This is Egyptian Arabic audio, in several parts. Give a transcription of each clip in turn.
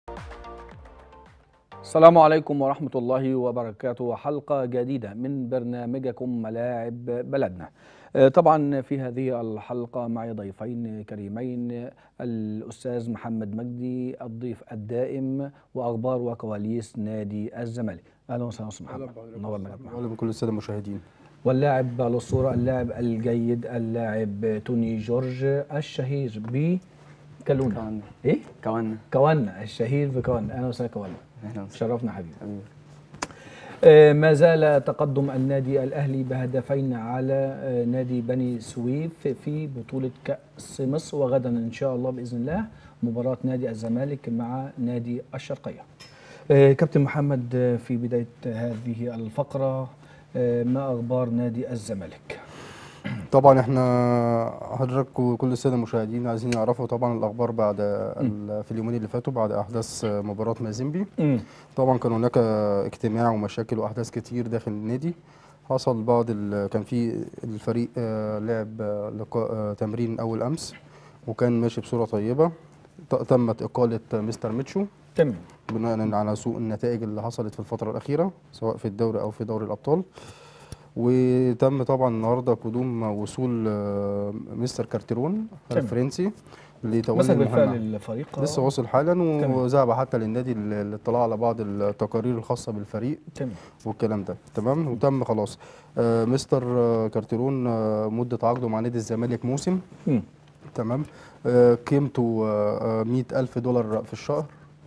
السلام عليكم ورحمة الله وبركاته حلقة جديدة من برنامجكم ملاعب بلدنا آه، طبعا في هذه الحلقة معي ضيفين كريمين الأستاذ محمد مجدي الضيف الدائم وأخبار وكواليس نادي الزمالك أهلا وسهلا أستاذ محمد نورنا يا محمد. اهلا بكل الساده المشاهدين واللاعب الأسطورة اللاعب الجيد اللاعب توني جورج الشهير ب كلونا كوانا ايه كوانا كوانا الشهير بكوانا اهلا وسهلا كوانا اهلا وسهلا شرفنا حبيبي حبيبي. آه، ما زال تقدم النادي الأهلي بهدفين على آه، نادي بني سويف في بطولة كأس مصر وغدا إن شاء الله بإذن الله مباراة نادي الزمالك مع نادي الشرقية آه، كابتن محمد آه، في بداية هذه الفقرة آه، ما أخبار نادي الزمالك طبعا احنا حضرتك وكل الساده المشاهدين عايزين يعرفوا طبعا الاخبار بعد ال- في اليومين اللي فاتوا بعد احداث مباراه مازيمبي طبعا كان هناك اجتماع ومشاكل واحداث كتير داخل النادي حصل بعض ال- كان في الفريق آه، لعب آه، لقاء آه، تمرين اول امس وكان ماشي بصوره طيبه ت- تمت اقاله مستر ميتشو تمام بناء على سوء النتائج اللي حصلت في الفترة الأخيرة سواء في الدوري أو في دوري الأبطال وتم طبعا النهارده قدوم وصول آه، مستر كارتيرون تمام. الفرنسي لتولي مسك بالفعل المهمة الفريق لسه واصل حالا تمام. وذهب حتى للنادي للاطلاع على بعض التقارير الخاصة بالفريق تمام والكلام ده تمام وتم خلاص آه، مستر آه، كارتيرون آه، مدة عقده مع نادي الزمالك موسم مم. تمام آه، قيمته آه، آه، 100 ألف دولار في الشهر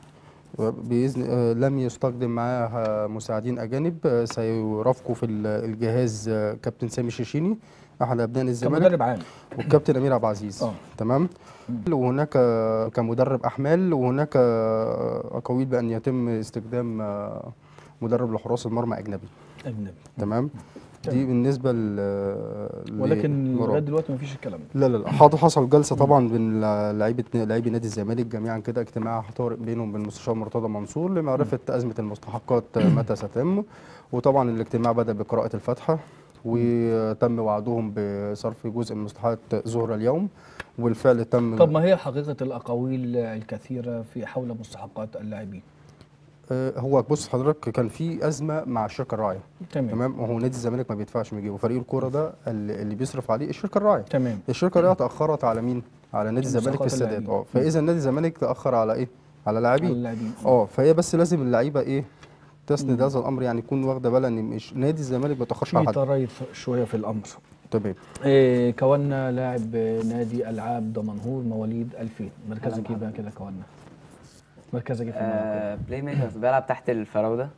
بإذن آه، لم يستخدم معاه آه، مساعدين أجانب آه، سيرافقوا في ال- الجهاز آه، كابتن سامي شيشيني أحد أبناء الزمالك كمدرب عام والكابتن أمير عبد العزيز آه. تمام وهناك آه، كمدرب أحمال وهناك آه، أقاويل بأن يتم استخدام آه، مدرب لحراس المرمى أجنبي أجنبي تمام تمام. دي بالنسبة ل ولكن لمراد. لغاية دلوقتي مفيش الكلام ده لا لا لا حاضر حصل جلسه طبعا بين لعيبه لاعبي نادي الزمالك جميعا كده اجتماع طارئ بينهم وبين المستشار مرتضى منصور لمعرفه ازمه المستحقات متى ستتم وطبعا الاجتماع بدا بقراءه الفاتحه وتم وعدهم بصرف جزء من مستحقات ظهر اليوم والفعل تم طب ما هي حقيقة الأقاويل الكثيرة في حول مستحقات اللاعبين آه، هو بص حضرتك كان في ازمه مع الشركه الراعيه تمام تمام وهو نادي الزمالك ما بيدفعش من جيبه فريق الكوره ده اللي اللي بيصرف عليه الشركه الراعيه تمام الشركه الراعيه تاخرت على مين على نادي الزمالك في مستحقات السداد اللاعبين. اه فاذا نادي الزمالك تاخر على ايه على لاعبين اللاعبين اه فهي بس لازم اللعيبه ايه تسند هذا الامر يعني يكون واخده بالها ان مش نادي الزمالك ما بيتاخرش في على حد تريث شوية في الأمر تمام إيه كونا لاعب نادي ألعاب دمنهور مواليد 2000 مركزك ايه بقى كده كونا مركزك ايه في الملعب آه بلاي ميكر بلعب تحت الفراوده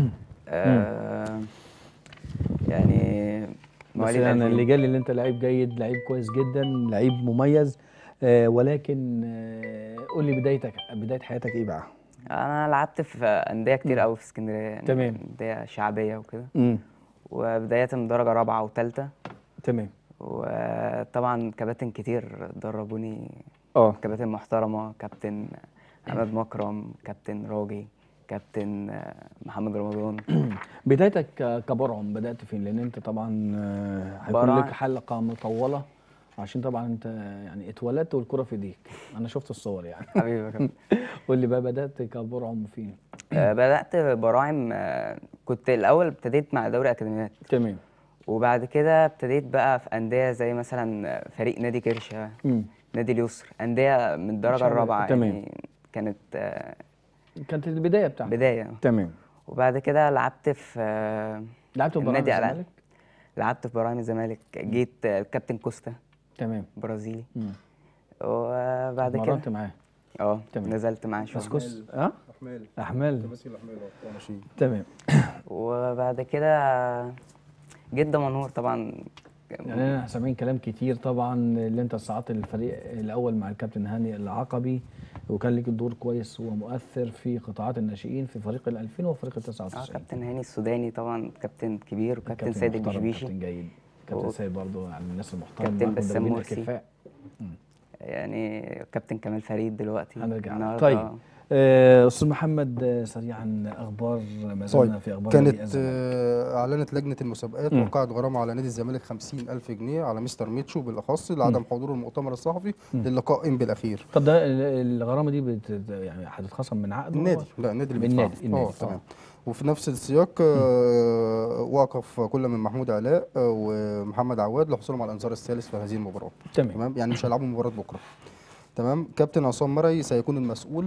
آه يعني بس مواليد يعني 2000. اللي جالي اللي انت لعيب جيد لعيب كويس جدا لعيب مميز آه ولكن آه قول لي بدايتك بداية حياتك ايه بقى؟ انا لعبت في انديه كتير قوي في اسكندريه يعني تمام. انديه شعبيه وكده امم وبدايه من درجه رابعه وثالثه تمام وطبعا كباتن كتير دربوني اه كباتن محترمه كابتن عماد مكرم كابتن راجي كابتن آه، محمد رمضان بدايتك ك- كبرعم بدأت فين؟ لأن أنت طبعا آه، هيكون برعم. لك حلقة مطولة عشان طبعا أنت يعني اتولدت والكرة في إيديك أنا شفت الصور يعني حبيبي يا كابتن قول لي بقى بدأت كبرعم فين؟ آه، بدأت براعم آه، كنت الأول ابتديت مع دوري أكاديميات تمام وبعد كده ابتديت بقى في أندية زي مثلا فريق نادي كرشة امم نادي اليسر أندية من الدرجة شغال. الرابعة تمام. يعني كانت آه، كانت البداية بتاعتك بداية تمام وبعد كده لعبت في آه، لعبت في برامج النادي ألعاب. الزمالك؟ لعبت في براعم الزمالك جيت آه، كابتن كوستا تمام برازيلي مم. وبعد كده مرنت معاه اه تمام. نزلت معاه بس شوية كوس اه احمال احمال تمثيل احمال نشيد تمام وبعد كده جيت دمنهور طبعا يعني انا سامعين كلام كتير طبعا اللي انت صعدت الفريق الاول مع الكابتن هاني العقبي وكان ليك دور كويس ومؤثر في قطاعات الناشئين في فريق ال 2000 وفريق ال اه 99 كابتن هاني السوداني طبعا كابتن كبير وكابتن كابتن سيد محترم، الجشبيشي كابتن جيد كابتن و- سيد برضه يعني من الناس المحترمه كابتن معاكم بسام مدربين مرسي. اكفاء يعني كابتن كمال فريد دلوقتي هنرجع لها. النهاردة طيب آه، استاذ محمد آه، سريعا اخبار ما زلنا طيب في اخبار نادي كانت الزمالك. آه، اعلنت لجنه المسابقات مم. وقعت غرامه على نادي الزمالك 50000 جنيه على مستر ميتشو بالاخص لعدم حضور المؤتمر الصحفي للقاء انبي الاخير طب ده ال- الغرامه دي بت... يعني هتتخصم من عقده النادي لا النادي اللي من بيدفعها. النادي- النادي، اه آه. تمام وفي نفس السياق آه، وقف كل من محمود علاء آه، ومحمد عواد لحصولهم على الانذار الثالث في هذه المباراه تمام تمام يعني مش هيلعبوا مباراه بكره تمام كابتن عصام مرعي سيكون المسؤول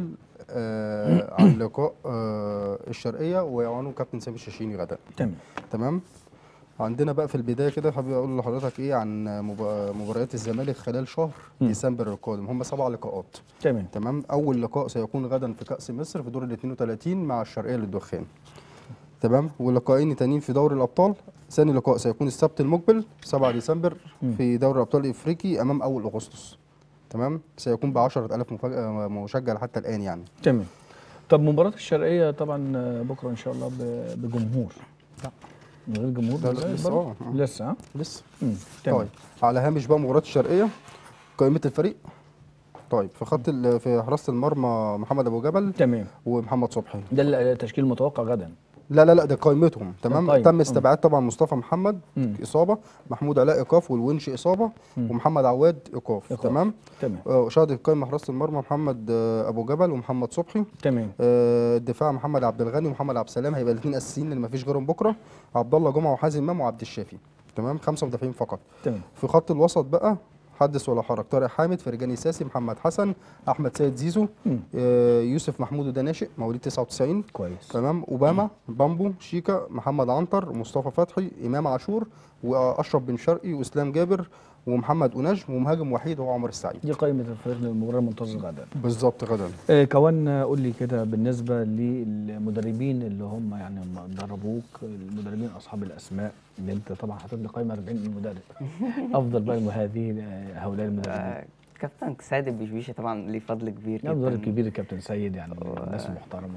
آه عن لقاء آه الشرقيه ويعانوا كابتن سامي الشاشيني غدا تمام تمام عندنا بقى في البدايه كده حابب اقول لحضرتك ايه عن مب- مباريات الزمالك خلال شهر مم. ديسمبر القادم هم سبع لقاءات تمام تمام اول لقاء سيكون غدا في كاس مصر في دور ال 32 مع الشرقيه للدخان تمام ولقاءين تانيين في دوري الابطال ثاني لقاء سيكون السبت المقبل 7 ديسمبر مم. في دوري الابطال الافريقي امام اول اغسطس تمام سيكون ب 10000 مفاجأة مشجع حتى الان يعني تمام طب مباراه الشرقيه طبعا آه، بكره ان شاء الله ب- بجمهور لا. من غير جمهور لا، لا، إزاي لسه، برضه؟ آه. لسه ها لسه مم، تمام طيب على هامش بقى مباراه الشرقيه قائمه الفريق طيب في خط ال- في حراسه المرمى محمد ابو جبل تمام ومحمد صبحي ده التشكيل المتوقع غدا لا لا لا ده قائمتهم تمام القايمة. تم مم. استبعاد طبعا مصطفى محمد مم. اصابه محمود علاء ايقاف والونش اصابه مم. ومحمد عواد ايقاف إيقاف. تمام تمام آه، شهد القائمه حراسه المرمى محمد آه، ابو جبل ومحمد صبحي تمام آه، الدفاع محمد عبد الغني ومحمد عبد السلام هيبقى الاثنين اساسيين اللي ما فيش غيرهم بكره عبد الله جمعه وحازم امام وعبد الشافي تمام خمسه مدافعين فقط تمام في خط الوسط بقى حدث ولا حرج طارق حامد فرجاني ساسي محمد حسن احمد سيد زيزو مم. آه، يوسف محمود وده ناشئ مواليد 99 كويس تمام اوباما بامبو شيكا محمد عنتر مصطفى فتحي امام عاشور واشرف بن شرقي واسلام جابر ومحمد أناج ومهاجم وحيد هو عمر السعيد دي قائمه الفريق للمباراه المنتظره غدا بالظبط غدا آه، كوان آه، قول لي كده بالنسبه للمدربين اللي هم يعني هم دربوك المدربين اصحاب الاسماء اللي انت طبعا حاطط لي قائمه 40 مدرب افضل بقى من هذه آه، هؤلاء المدربين آه، كابتن سيد البشبيشي طبعا ليه فضل كبير يعني مدرب جدا كبير الكابتن سيد يعني من الناس المحترمه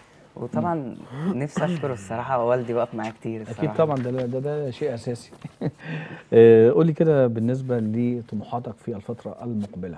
وطبعا نفسي اشكره الصراحه والدي وقف معايا كتير الصراحه اكيد طبعا ده ده, ده شيء اساسي آه، قول لي كده بالنسبه لطموحاتك في الفتره المقبله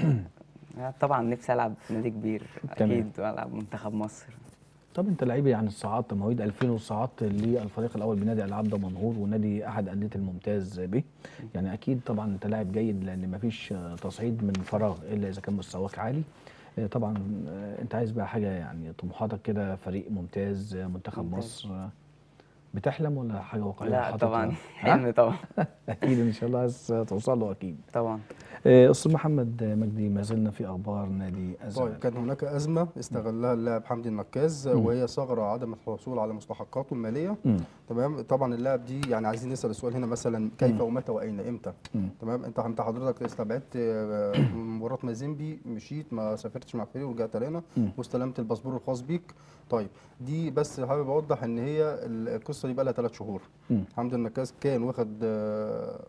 آه، طبعا نفسي العب في نادي كبير تمام. اكيد والعب منتخب مصر طب انت لعيب يعني صعدت مواليد 2000 وصعدت للفريق الاول بنادي العاب دمنهور ونادي احد انديه الممتاز به يعني اكيد طبعا انت لاعب جيد لان مفيش آه، تصعيد من فراغ الا اذا كان مستواك عالي آه، طبعا آه، انت عايز بقى حاجه يعني طموحاتك كده فريق ممتاز آه، منتخب ممتاز. مصر آه، بتحلم ولا حاجه واقعيه لا حاططها؟ طبعا ها؟ حلم طبعا اكيد ان شاء الله عايز توصل له اكيد طبعا آه، استاذ محمد مجدي ما زلنا في اخبار نادي طيب الزمالك كان هناك ازمه استغلها اللاعب حمدي النكاز مم. وهي ثغره عدم الحصول على مستحقاته الماليه مم. تمام طبعا اللاعب دي يعني عايزين نسال السؤال هنا مثلا كيف مم. ومتى واين امتى مم. تمام انت انت حضرتك استبعدت آه، مباراه مازيمبي مشيت ما سافرتش مع الفريق ورجعت لنا مم. واستلمت الباسبور الخاص بيك طيب دي بس حابب اوضح ان هي القصه دي بقى لها ثلاث شهور مم. حمدي النكاز كان واخد آه،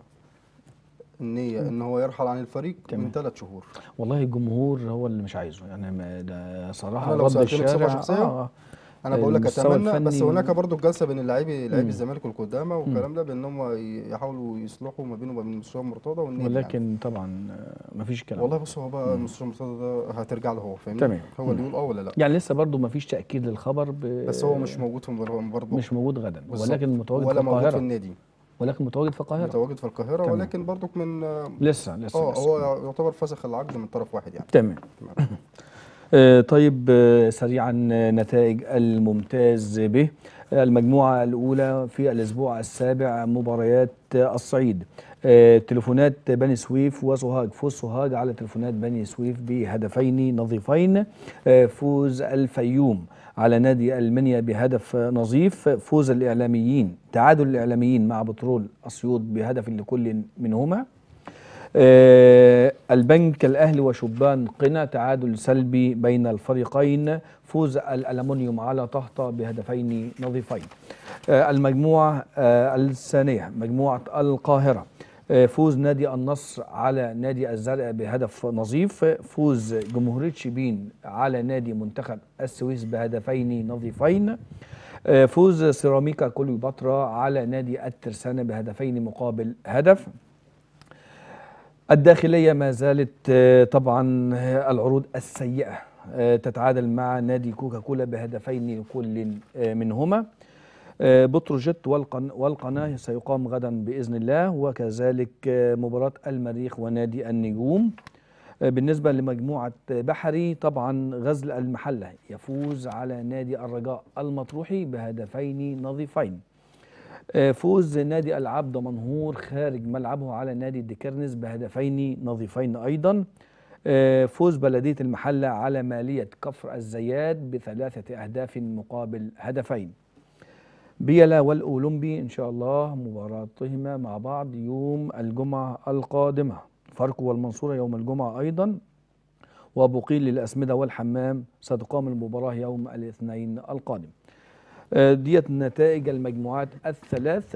النيه ان هو يرحل عن الفريق تمام. من ثلاث شهور والله الجمهور هو اللي مش عايزه يعني ما- ده صراحه أنا لو رد سألتني بصفة الشارع شخصية، آه آه. انا بقول لك المستوى اتمنى بس الفني- هناك برضو جلسه بين اللاعبي لاعبي مم. الزمالك والقدامى والكلام ده بان هم يحاولوا يصلحوا ما بينه وبين مستشار مرتضى والنادي يعني. ولكن طبعا آه، مفيش كلام والله بص هو بقى مستشار مرتضى ده هترجع له هو فاهمني تمام. هو اللي يقول اه ولا لا يعني لسه برضو مفيش تاكيد للخبر ب... بس هو مش موجود في مباراة برضه مش موجود غدا بالظبط. ولكن متواجد ولا في موجود في القاهره النادي ولكن متواجد في القاهره متواجد في القاهره تمام. ولكن برضو من اه لسه لسه آه، لسه. هو يعتبر فسخ العقد من طرف واحد يعني تمام آه، طيب آه، سريعا آه، نتائج الممتاز به آه، المجموعة الأولى في الأسبوع السابع مباريات آه، الصعيد آه، تليفونات بني سويف وسوهاج فوز سوهاج على تليفونات بني سويف بهدفين نظيفين آه، فوز الفيوم على نادي المنيا بهدف نظيف فوز الإعلاميين تعادل الإعلاميين مع بترول أسيوط بهدف لكل منهما آه، البنك الاهلي وشبان قنا تعادل سلبي بين الفريقين فوز الالومنيوم على طهطا بهدفين نظيفين آه، المجموعه آه، الثانيه مجموعه القاهره آه، فوز نادي النصر على نادي الزرقاء بهدف نظيف فوز جمهوريه شبين على نادي منتخب السويس بهدفين نظيفين آه، فوز سيراميكا كليوباترا على نادي الترسانة بهدفين مقابل هدف الداخلية ما زالت آه، طبعا آه، العروض السيئة آه، تتعادل مع نادي كوكا كولا بهدفين لكل آه، منهما آه، بتروجيت والقن- والقناة سيقام غدا بإذن الله وكذلك آه، مباراة المريخ ونادي النجوم آه، بالنسبة لمجموعة بحري طبعا غزل المحلة يفوز على نادي الرجاء المطروحي بهدفين نظيفين آه، فوز نادي العبد منهور خارج ملعبه على نادي ديكرنس بهدفين نظيفين أيضا آه، فوز بلدية المحلة على مالية كفر الزيات بثلاثة أهداف مقابل هدفين بيلا والأولمبي إن شاء الله مباراتهما مع بعض يوم الجمعة القادمة فاركو والمنصورة يوم الجمعة أيضا وبقيل للأسمدة والحمام ستقام المباراة يوم الاثنين القادم آه، ديت نتائج المجموعات الثلاث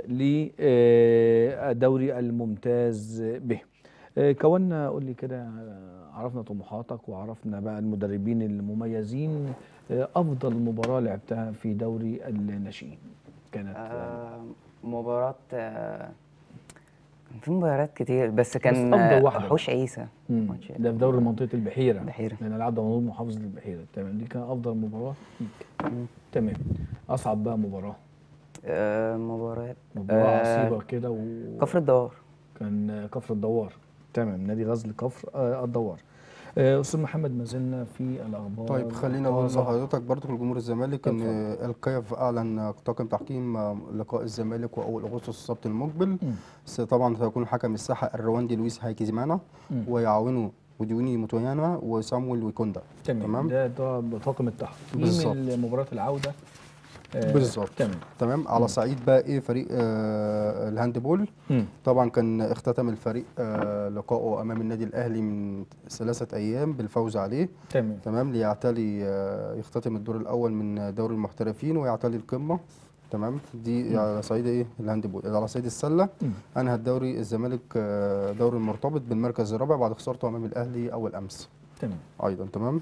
للدوري الممتاز به آه، كونا قول لي كده آه، عرفنا طموحاتك وعرفنا بقى المدربين المميزين آه، افضل مباراه لعبتها في دوري الناشئين كانت آه، آه مباراة آه كان في مباريات كتير بس كان أفضل آه، واحدة حوش عيسى مم. ماتش- ده في دوري منطقه البحيره البحيرة. لان العبد منظور محافظه البحيره تمام دي كان افضل مباراه ليك مم. تمام اصعب بقى مباراه آه مباريات مباراه آه، عصيبه كده و... كفر الدوار كان كفر الدوار تمام نادي غزل كفر آه، الدوار آه، استاذ محمد ما زلنا في الاخبار طيب خلينا اقول الطازة. لحضرتك برضو لجمهور الزمالك ان الكيف اعلن طاقم تحكيم لقاء الزمالك واول اغسطس السبت المقبل مم. س- طبعا سيكون حكم الساحه الرواندي لويس هايكيزيمانا مم. ويعاونه وديوني موتويانا وسامويل ويكوندا تمام, تمام. ده ده طاقم التحكيم بالظبط. مباراه العوده آه، بالظبط. تمام تمام على صعيد بقى ايه فريق آه الهاندبول مم. طبعا كان اختتم الفريق آه لقائه امام النادي الاهلي من ثلاثه ايام بالفوز عليه تمام تمام ليعتلي آه، يختتم الدور الاول من دوري المحترفين ويعتلي القمه تمام دي على صعيد ايه الهاندبول على صعيد السله مم. انهى الدوري الزمالك آه، دوري المرتبط بالمركز الرابع بعد خسارته امام الاهلي اول امس تمام ايضا تمام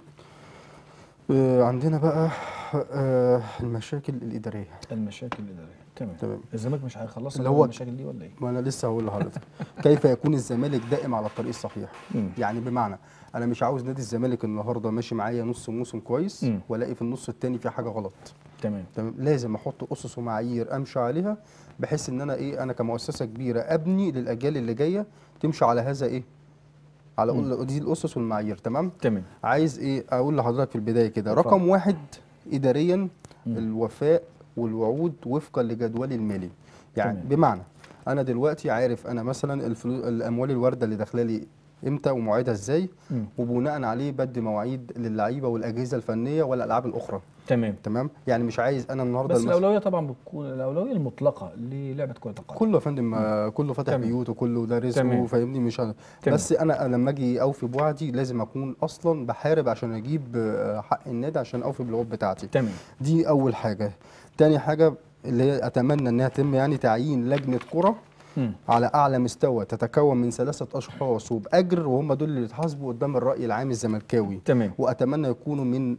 آه، عندنا بقى آه، المشاكل الاداريه المشاكل الاداريه تمام تمام الزمالك مش هيخلص اللي هو- المشاكل دي ولا ايه؟ ما انا لسه هقول لحضرتك كيف يكون الزمالك دائم على الطريق الصحيح مم. يعني بمعنى انا مش عاوز نادي الزمالك النهارده ماشي معايا نص موسم كويس مم. والاقي في النص التاني في حاجه غلط تمام تمام لازم احط اسس ومعايير امشي عليها بحيث ان انا ايه انا كمؤسسه كبيره ابني للاجيال اللي جايه تمشي على هذا ايه على مم. قول دي الاسس والمعايير تمام تمام عايز ايه اقول لحضرتك في البدايه كده اتفضل. رقم واحد اداريا مم. الوفاء والوعود وفقا لجدولي المالي يعني تمام. بمعنى انا دلوقتي عارف انا مثلا الفلوس الاموال الوارده اللي داخله لي امتى ومواعيدها ازاي مم. وبناء عليه بدي مواعيد للعيبه والاجهزه الفنيه والالعاب الاخرى تمام تمام يعني مش عايز انا النهارده بس المس- الاولويه طبعا بتكون الاولويه المطلقه للعبه كره القدم كله يا فندم آه، كله فاتح تمام. بيوت وكله ده رزقه تمام. فاهمني مش أنا. تمام. بس انا لما اجي اوفي بوعدي لازم اكون اصلا بحارب عشان اجيب آه، حق النادي عشان اوفي بالوعود بتاعتي تمام دي اول حاجه تاني حاجه اللي هي اتمنى انها تتم يعني تعيين لجنه كره مم. على اعلى مستوى تتكون من ثلاثه اشخاص وباجر وهم دول اللي يتحاسبوا قدام الراي العام الزملكاوي تمام واتمنى يكونوا من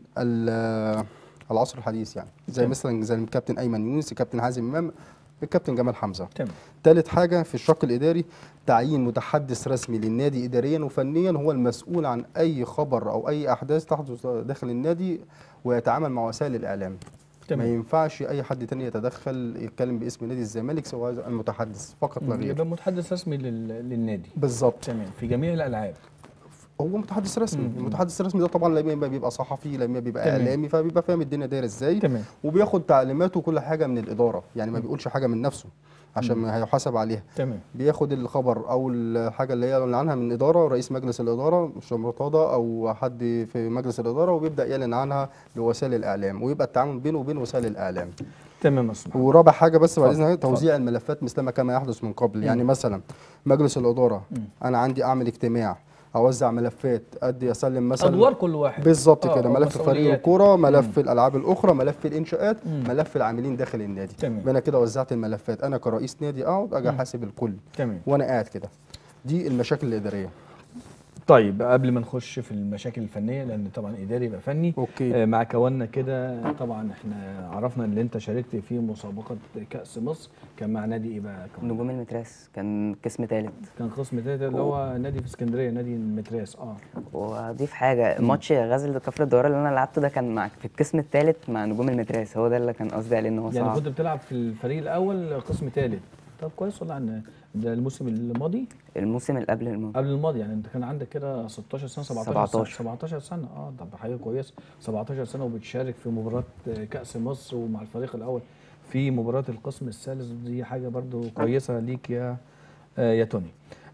ال- العصر الحديث يعني زي تمام. مثلا زي الكابتن ايمن يونس الكابتن حازم امام الكابتن جمال حمزه تمام ثالث حاجه في الشق الاداري تعيين متحدث رسمي للنادي اداريا وفنيا هو المسؤول عن اي خبر او اي احداث تحدث داخل النادي ويتعامل مع وسائل الاعلام ما تمام ينفعش اي حد تاني يتدخل يتكلم باسم نادي الزمالك سواء المتحدث فقط لا مم. غير يبقى متحدث رسمي لل... للنادي بالظبط تمام في جميع الالعاب هو متحدث رسمي مم. المتحدث الرسمي ده طبعا لا اما بيبقى صحفي لا اما بيبقى تمام. اعلامي فبيبقى فاهم الدنيا دايره ازاي تمام وبياخد تعليماته وكل حاجه من الاداره يعني ما بيقولش حاجه من نفسه عشان ما هيحاسب عليها تمام بياخد الخبر او الحاجه اللي هي اللي عنها من الاداره رئيس مجلس الاداره مش مرتضى او حد في مجلس الاداره وبيبدا يعلن عنها لوسائل الاعلام ويبقى التعامل بينه وبين وسائل الاعلام تمام يا أستاذ محمد. ورابع حاجه بس بعد اتفضل، اذنك توزيع الملفات مثلما كما يحدث من قبل يعني مم. مثلا مجلس الاداره مم. انا عندي اعمل اجتماع اوزع ملفات ادي اسلم مثلا ادوار كل واحد بالظبط آه، كده آه، ملف فريق مسؤوليات. الكوره ملف الالعاب الاخرى ملف الانشاءات مم. ملف العاملين داخل النادي تمام. يبقى انا كده وزعت الملفات انا كرئيس نادي اقعد اجي مم. احاسب الكل تمام وانا قاعد كده دي المشاكل الاداريه طيب قبل ما نخش في المشاكل الفنيه لان طبعا اداري يبقى فني اوكي آه، مع كوننا كده طبعا احنا عرفنا ان انت شاركت في مسابقه كاس مصر كان مع نادي ايه بقى كمان؟ نجوم المتراس كان قسم ثالث كان قسم تالت اللي هو نادي في اسكندريه نادي المتراس اه واضيف حاجه ماتش غزل كفر الدوار اللي انا لعبته ده كان مع في القسم الثالث مع نجوم المتراس هو ده اللي كان قصدي عليه ان هو يعني صعب كنت بتلعب في الفريق الاول قسم ثالث طب كويس والله عن ده الموسم الماضي الموسم اللي قبل الماضي قبل الماضي يعني انت كان عندك كده 16 سنه 17 سنه 17. 17 سنه اه طب حاجه كويسه 17 سنه وبتشارك في مباراه كاس مصر ومع الفريق الاول في مباراه القسم الثالث دي حاجه برضو كويسه ليك يا آه، يا توني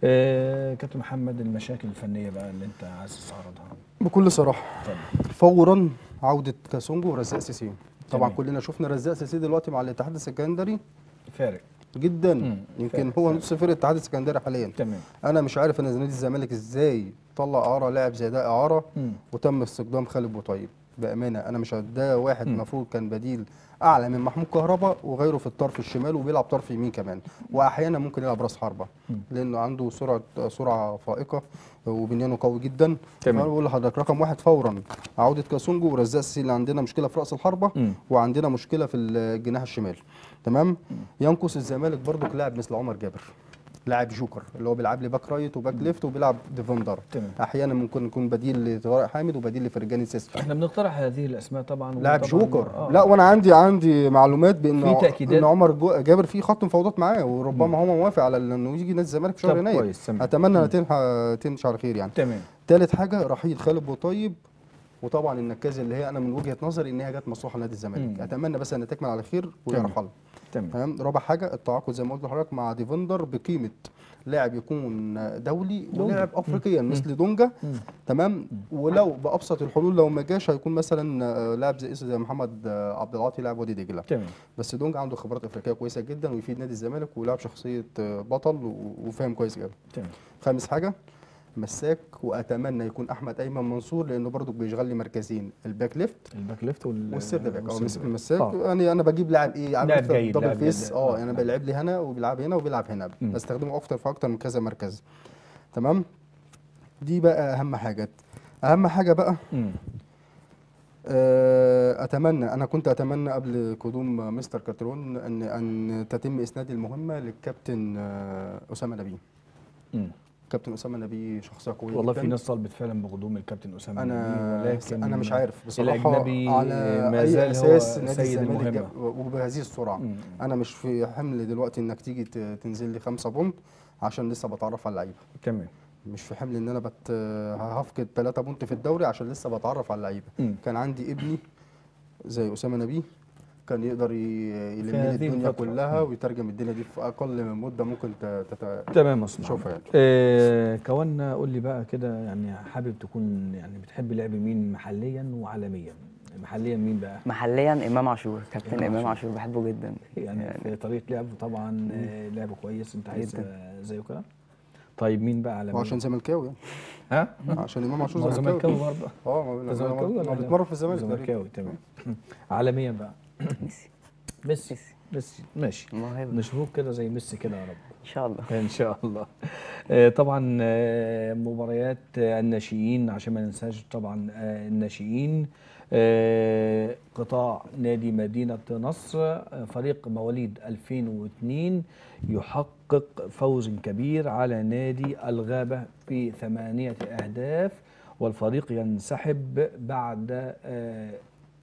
آه كابتن محمد المشاكل الفنيه بقى اللي انت عايز تستعرضها بكل صراحه اتفضل فورا عوده كاسونجو ورزاق سيسي طبعا تمام. كلنا شفنا رزاق سيسي دلوقتي مع الاتحاد السكندري فارق جدا مم. يمكن فارق، هو فارق. نص فرقه الاتحاد السكندري حاليا تمام انا مش عارف انا نادي الزمالك ازاي طلع اعاره لاعب زي ده اعاره مم. وتم استخدام خالد بوطيب بامانه انا مش عارف ده واحد مم. المفروض كان بديل اعلى من محمود كهربا وغيره في الطرف الشمال وبيلعب طرف يمين كمان واحيانا ممكن يلعب راس حربه مم. لانه عنده سرعه سرعه فائقه وبنيانه قوي جدا تمام. فانا بقول لحضرتك رقم واحد فورا عوده كاسونجو ورزاق سيسي اللي عندنا مشكله في راس الحربه مم. وعندنا مشكله في الجناح الشمال تمام ينقص الزمالك برضك لاعب مثل عمر جابر لاعب جوكر اللي هو بيلعب لي باك رايت وباك ليفت وبيلعب ديفندر تمام. احيانا ممكن يكون بديل لطارق حامد وبديل لفرجاني سيسي احنا بنقترح هذه الاسماء طبعا لاعب وطبعاً- جوكر آه. لا وانا عندي عندي معلومات بان في تأكيدات؟ ان عمر جو- جابر في خط مفاوضات معاه وربما هو موافق على انه يجي نادي الزمالك في شهر طب يناير كويس، تمام. اتمنى انها تنحى تمشي على خير يعني تمام ثالث حاجه رحيل خالد بوطيب وطبعا النكاز اللي هي انا من وجهه نظري ان هي جت مصلحه لنادي الزمالك مم. اتمنى بس ان تكمل على خير ويرحل تمام تمام رابع حاجه التعاقد زي ما قلت لحضرتك مع ديفندر بقيمه لاعب يكون دولي دونجا. ولاعب افريقيا مثل دونجا مم. تمام ولو بابسط الحلول لو ما جاش هيكون مثلا آه، لاعب زي زي محمد آه، عبد العاطي لاعب وادي دجله تمام بس دونجا عنده خبرات افريقيه كويسه جدا ويفيد نادي الزمالك ولاعب شخصيه آه، بطل و- وفاهم كويس جدا تمام خامس حاجه مساك واتمنى يكون احمد ايمن منصور لانه برضو بيشغل لي مركزين الباك ليفت الباك ليفت وال والسيرد باك اه والسيرد باك. المساك آه. يعني انا بجيب لاعب ايه لاعب عارف جيد، دبل لاعب فيس جيد. اه آه. انا بيلعب لي هنا وبيلعب هنا وبيلعب هنا مم. بستخدمه اكتر في اكتر من كذا مركز تمام دي بقى اهم حاجات اهم حاجه بقى مم. آه، اتمنى انا كنت اتمنى قبل قدوم مستر كاترون ان ان تتم اسناد المهمه للكابتن آه، اسامه نبيه مم. كابتن اسامه نبيه شخصيه قويه والله جدا في ناس طلبت فعلا بقدوم الكابتن اسامه انا نبيه، ولكن انا مش عارف بصراحه الأجنبي على ما اي زال هو اساس نادي سيد الزمالك المهمة. جاب- وبهذه السرعه مم. انا مش في حمل دلوقتي انك تيجي ت- تنزل لي خمسة بونت عشان لسه بتعرف على اللعيبه تمام مش في حمل ان انا بت هفقد 3 بونت في الدوري عشان لسه بتعرف على اللعيبه مم. كان عندي ابني زي اسامه نبيه كان يقدر ي- يلم لي هذه الدنيا الفترة. كلها ويترجم الدنيا دي في اقل من مده ممكن ت- تت... تمام اسمع شوفها يعني. آه كونا قول لي بقى كده يعني حابب تكون يعني بتحب لعب مين محليا وعالميا محليا مين بقى محليا امام عاشور كابتن إمام امام عاشور. عاشور بحبه جدا يعني في طريقه لعبه طبعا آه، لعبه كويس انت عايز جداً. آه، زيه كده طيب مين بقى عالميا وعشان زملكاوي يعني ها عشان امام عاشور ما هو زملكاوي زملكاوي برضه اه ما- أنت ما- زملكاوي ما ولا بيتمرن في الزمالك تقريباً. زملكاوي تمام عالميا بقى ميسي ميسي ميسي ميسي ماشي موهبه نشوفوك كده زي ميسي كده يا رب ان شاء الله ان شاء الله آه، طبعا آه، مباريات آه، الناشئين عشان ما ننساش طبعا آه، الناشئين آه، قطاع نادي مدينة نصر آه، فريق مواليد 2002 يحقق فوز كبير على نادي الغابة بثمانية أهداف والفريق ينسحب بعد آه،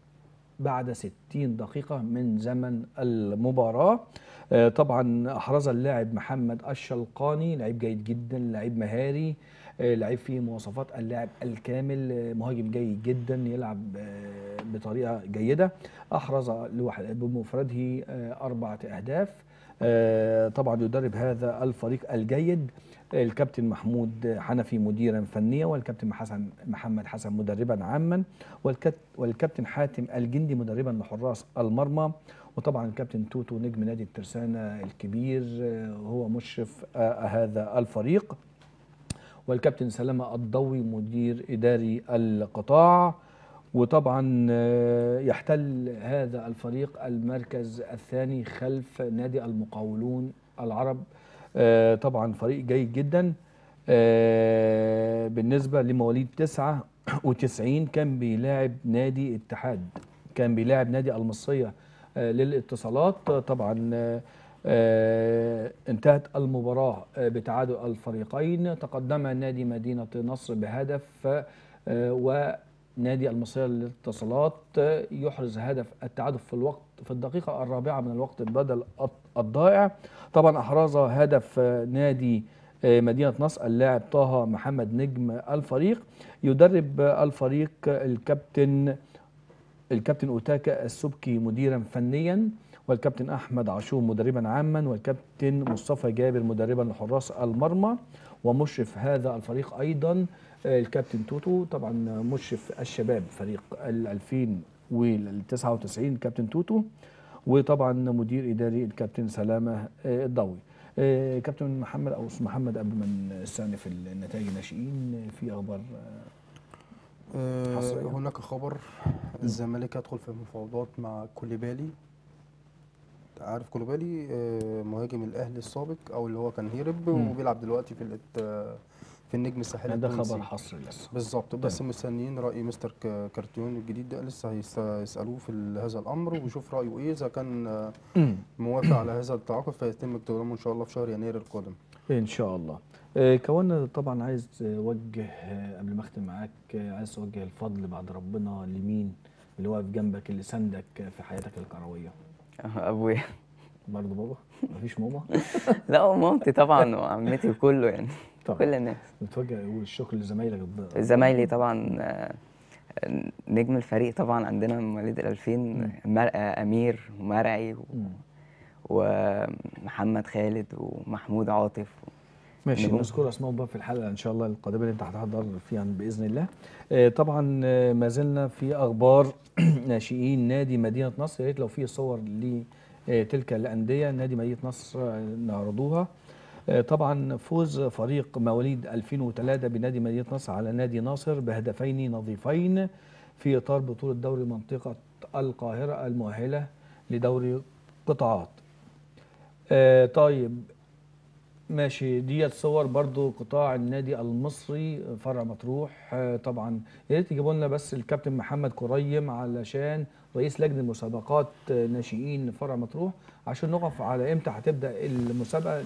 بعد 60 دقيقة من زمن المباراة آه، طبعا أحرز اللاعب محمد الشلقاني لعيب جيد جدا لعيب مهاري آه، لعيب فيه مواصفات اللاعب الكامل آه، مهاجم جيد جدا يلعب آه، بطريقة جيدة أحرز لوحد بمفرده آه، أربعة أهداف آه، طبعا يدرب هذا الفريق الجيد الكابتن محمود حنفي مديرا فنيا والكابتن حسن محمد حسن مدربا عاما والكت- والكابتن حاتم الجندي مدربا لحراس المرمى وطبعا الكابتن توتو نجم نادي الترسانة الكبير آه، هو مشرف آه، هذا الفريق والكابتن سلامة الضوي مدير إداري القطاع وطبعا آه، يحتل هذا الفريق المركز الثاني خلف نادي المقاولون العرب آه، طبعا فريق جيد جدا آه، بالنسبه لمواليد 99 كان بيلاعب نادي اتحاد كان بيلاعب نادي المصريه آه، للاتصالات آه، طبعا آه، آه، انتهت المباراه آه، بتعادل الفريقين تقدم نادي مدينه نصر بهدف آه، ونادي المصريه للاتصالات آه، يحرز هدف التعادل في الوقت في الدقيقه الرابعه من الوقت بدل الضائع طبعا احرز هدف آه، نادي آه، مدينه نصر اللاعب طه محمد نجم الفريق يدرب آه، الفريق الكابتن الكابتن اوتاكا السبكي مديرا فنيا والكابتن احمد عاشور مدربا عاما والكابتن مصطفى جابر مدربا لحراس المرمى ومشرف هذا الفريق ايضا آه، الكابتن توتو طبعا مشرف الشباب فريق ال 2099 كابتن توتو وطبعا مدير اداري الكابتن سلامه آه، الضوي آه، كابتن محمد او أستاذ محمد قبل ما نستأنف النتائج الناشئين في اخبار آه، حصرية. هناك خبر الزمالك يدخل في مفاوضات مع كوليبالي عارف كوليبالي آه، مهاجم الاهلي السابق او اللي هو كان هيرب مم. وبيلعب دلوقتي في الات- آه، في النجم الساحلي ده التونسي. خبر حصري لسه بالظبط بس مستنيين راي مستر ك- كارتيون الجديد ده لسه هيس- هيسالوه في ال- هذا الامر ويشوف رايه ايه اذا كان آه، موافق على هذا التعاقد فيتم اقترامه ان شاء الله في شهر يناير القادم ان شاء الله آه، كوانا طبعا عايز اوجه آه، قبل ما اختم معاك آه، عايز توجه الفضل بعد ربنا لمين اللي واقف جنبك اللي سندك في حياتك الكرويه ابويا برضه بابا مفيش ماما لا ومامتي طبعا وعمتي وكله يعني طبعا كل الناس بتوجه والشكر لزمايلك ب- زمايلي طبعا آه، نجم الفريق طبعا عندنا مواليد ال 2000 مر- آه، امير ومرعي و- مم. ومحمد خالد ومحمود عاطف ماشي نجوم. نذكر اسمائهم بقى في الحلقه ان شاء الله القادمه اللي انت هتحضر فيها باذن الله آه، طبعا آه، ما زلنا في اخبار ناشئين نادي مدينه نصر يا ريت لو في صور لتلك الانديه نادي مدينه نصر آه، نعرضوها آه، طبعا فوز فريق مواليد 2003 بنادي مدينه نصر على نادي ناصر بهدفين نظيفين في اطار بطوله دوري منطقه القاهره المؤهله لدوري قطاعات آه، طيب ماشي ديت صور برضو قطاع النادي المصري فرع مطروح آه، طبعا يا ريت يجيبوا لنا بس الكابتن محمد كريم علشان رئيس لجنه مسابقات آه، ناشئين فرع مطروح عشان نقف على امتى هتبدا المسابقه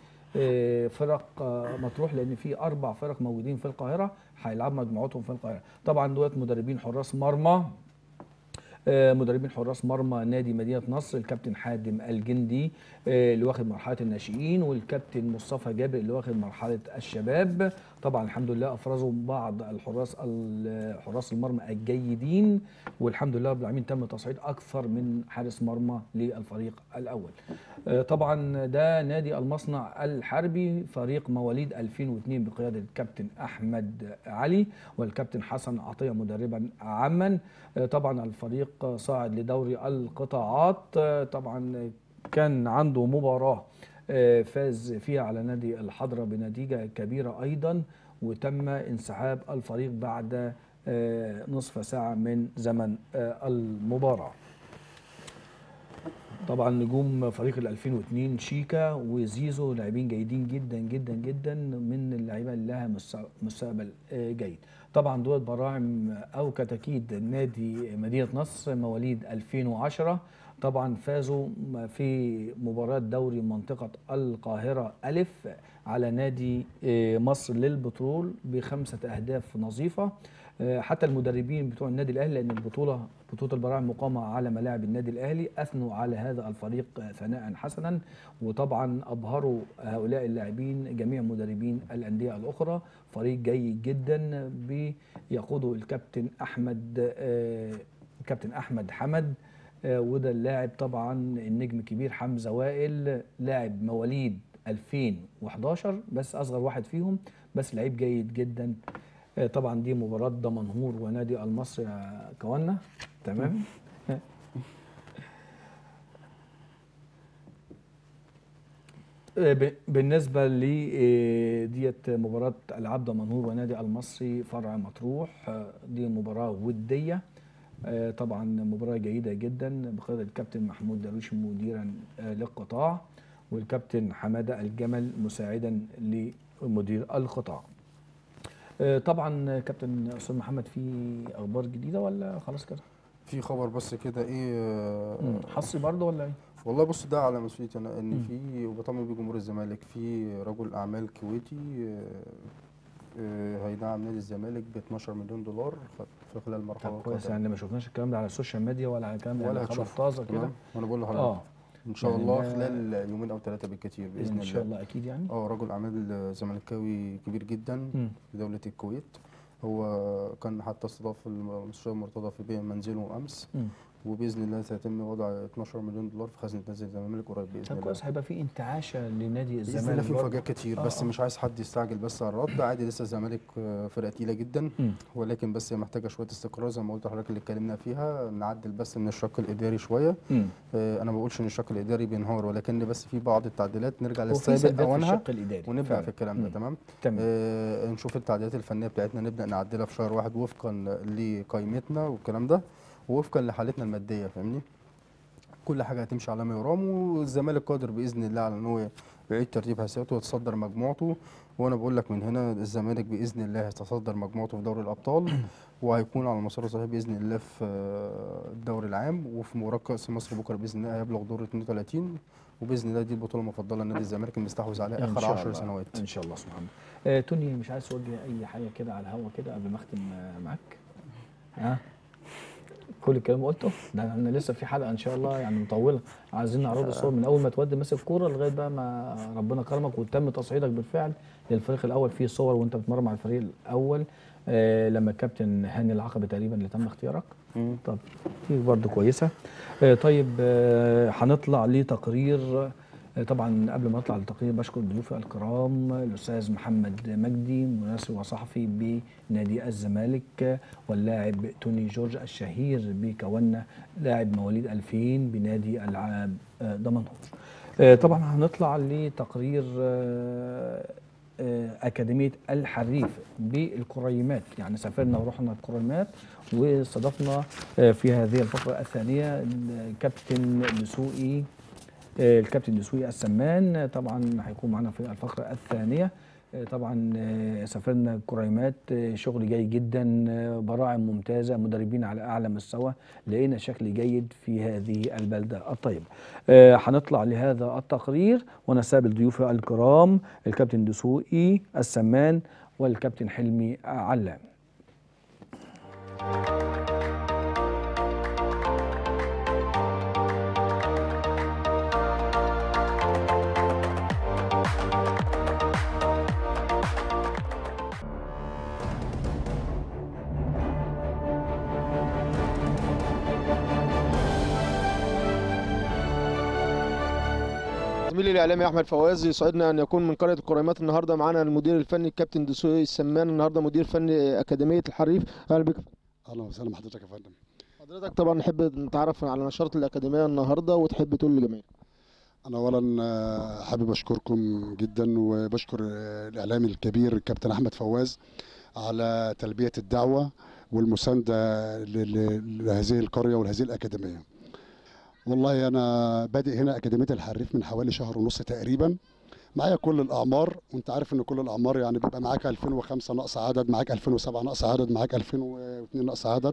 لفرق آه، مطروح لان في اربع فرق موجودين في القاهره هيلعبوا مجموعتهم في القاهره طبعا دوت مدربين حراس مرمى آه، مدربين حراس مرمى نادي مدينه نصر الكابتن حاتم الجندي آه، اللي واخد مرحله الناشئين والكابتن مصطفى جابر اللي واخد مرحله الشباب طبعا الحمد لله افرزوا بعض الحراس ال- حراس المرمى الجيدين والحمد لله رب العالمين تم تصعيد اكثر من حارس مرمى للفريق الاول آه، طبعا ده نادي المصنع الحربي فريق مواليد 2002 بقياده الكابتن احمد علي والكابتن حسن عطيه مدربا عاما آه، طبعا الفريق صاعد لدوري القطاعات آه، طبعا كان عنده مباراه آه، فاز فيها على نادي الحضره بنتيجه كبيره ايضا وتم انسحاب الفريق بعد آه، نصف ساعه من زمن آه، المباراه طبعا نجوم فريق ال 2002 شيكا وزيزو لاعبين جيدين جدا جدا جدا من اللعيبه اللي لها مستع- مستقبل آه، جيد طبعا دول براعم او كتاكيد نادي مدينه نصر مواليد 2010 طبعا فازوا في مباراه دوري منطقه القاهره الف على نادي آه، مصر للبترول بخمسه اهداف نظيفه آه، حتى المدربين بتوع النادي الاهلي لان البطوله بطوله البراعم مقامه على ملاعب النادي الاهلي اثنوا على هذا الفريق ثناء حسنا وطبعا ابهروا هؤلاء اللاعبين جميع مدربين الانديه الاخرى فريق جيد جدا بيقوده الكابتن احمد آه، الكابتن احمد حمد آه، وده اللاعب طبعا النجم الكبير حمزه وائل لاعب مواليد 2011 بس اصغر واحد فيهم بس لعيب جيد جدا آه، طبعا دي مباراة دمنهور ونادي المصري يا كوانا تمام آه، ب- بالنسبة لديت مباراة العاب دمنهور ونادي المصري فرع مطروح آه، دي مباراة ودية آه، طبعا مباراة جيدة جدا بقيادة الكابتن محمود درويش مديرا آه، للقطاع والكابتن حمادة الجمل مساعدا مدير القطاع آه، طبعا كابتن استاذ محمد في اخبار جديده ولا خلاص كده في خبر بس كده ايه آه، مم. حصي برضه ولا ايه والله بص ده على مسؤوليتي انا ان في وبطمن بيه جمهور الزمالك في رجل اعمال كويتي آه، آه، هيدعم نادي الزمالك ب 12 مليون دولار خ- في خلال مرحله طب كويس القادمة. يعني ما شفناش الكلام ده على السوشيال ميديا ولا على الكلام ده ولا يعني خبر هتشوف طازه كده تمام؟ وانا بقول لحضرتك اه ان شاء يعني الله ده- خلال يومين او ثلاثه بالكثير باذن ان شاء الله الله اكيد يعني اه رجل اعمال زملكاوي كبير جدا مم. في دوله الكويت هو كان حتى استضاف المستشار مرتضى في بيع منزله امس مم. وباذن الله سيتم وضع 12 مليون دولار في خزنه نادي الزمالك قريب باذن طب الله كويس هيبقى في انتعاشه لنادي باذن الله الزمالك في برضه. مفاجآت كتير آه، بس آه. مش عايز حد يستعجل بس على الرد عادي لسه الزمالك آه، فرقه تقيله جدا مم. ولكن بس هي محتاجه شويه استقرار زي ما قلت لحضرتك اللي اتكلمنا فيها نعدل بس من الشق الاداري شويه مم. آه، انا ما بقولش ان الشق الاداري بينهار ولكن بس في بعض التعديلات نرجع وفي للسابق سلبيات في اوانها الشق الاداري ونبدا فعلا. في الكلام ده مم. تمام تمام آه، نشوف التعديلات الفنيه بتاعتنا نبدا نعدلها في شهر واحد وفقا لقائمتنا والكلام ده ووفقا لحالتنا الماديه فاهمني كل حاجه هتمشي على ما يرام والزمالك قادر باذن الله على ان هو يعيد ترتيب حساباته ويتصدر مجموعته وانا بقول لك من هنا الزمالك باذن الله هيتصدر مجموعته في دوري الابطال وهيكون على مسار صحيح باذن الله في آه، الدوري العام وفي مباراه كاس مصر بكره باذن الله هيبلغ دور 32 وباذن الله دي البطوله المفضله لنادي الزمالك اللي مستحوذ عليها إن اخر شاء 10 الله. سنوات ان شاء الله سبحانه آه توني مش عايز توجه اي حاجه كده على الهوا كده قبل ما اختم آه، معاك ها كل الكلام اللي قلته ده احنا لسه في حلقه ان شاء الله يعني مطوله عايزين نعرض الصور من اول ما تودي ماسك كوره لغايه بقى ما ربنا كرمك وتم تصعيدك بالفعل للفريق الاول في صور وانت بتمرن مع الفريق الاول آه لما الكابتن هاني العقبه تقريبا اللي تم اختيارك مم. طب دي برضه كويسه آه طيب آه هنطلع لتقرير آه طبعا قبل ما نطلع للتقرير بشكر ضيوفي الكرام الاستاذ محمد مجدي مراسل وصحفي بنادي الزمالك آه، واللاعب توني جورج الشهير بكونا لاعب مواليد 2000 بنادي العاب آه، دمنهور آه، طبعا هنطلع لتقرير آه، آه، أكاديمية الحريف بالكريمات يعني سافرنا ورحنا الكريمات واستضفنا آه، في هذه الفقرة الثانية الكابتن دسوقي آه، الكابتن دسوقي السمان آه، طبعا هيكون معنا في الفقرة الثانية آه، طبعا آه، سافرنا الكريمات آه، شغل جيد جدا آه، براعم ممتازة مدربين على أعلى مستوى لقينا شكل جيد في هذه البلدة الطيبة آه، هنطلع لهذا التقرير ونستقبل ضيوفي الكرام الكابتن دسوقي السمان والكابتن حلمي علام زميلي الاعلامي احمد فواز يسعدنا ان يكون من قريه الكريمات النهارده معانا المدير الفني الكابتن دسوقي السمان النهارده مدير فني اكاديميه الحريف اهلا بك اهلا وسهلا بحضرتك يا فندم حضرتك طبعا نحب نتعرف على نشاط الاكاديميه النهارده وتحب تقول للجميع انا اولا آه، حابب اشكركم جدا وبشكر آه، الاعلامي الكبير الكابتن احمد فواز على تلبيه الدعوه والمسانده ل- ل- لهذه القريه ولهذه الاكاديميه والله انا بادئ هنا اكاديميه الحريف من حوالي شهر ونص تقريبا معايا كل الاعمار وانت عارف ان كل الاعمار يعني بيبقى معاك 2005 ناقص عدد معاك 2007 ناقص عدد معاك 2002 ناقص عدد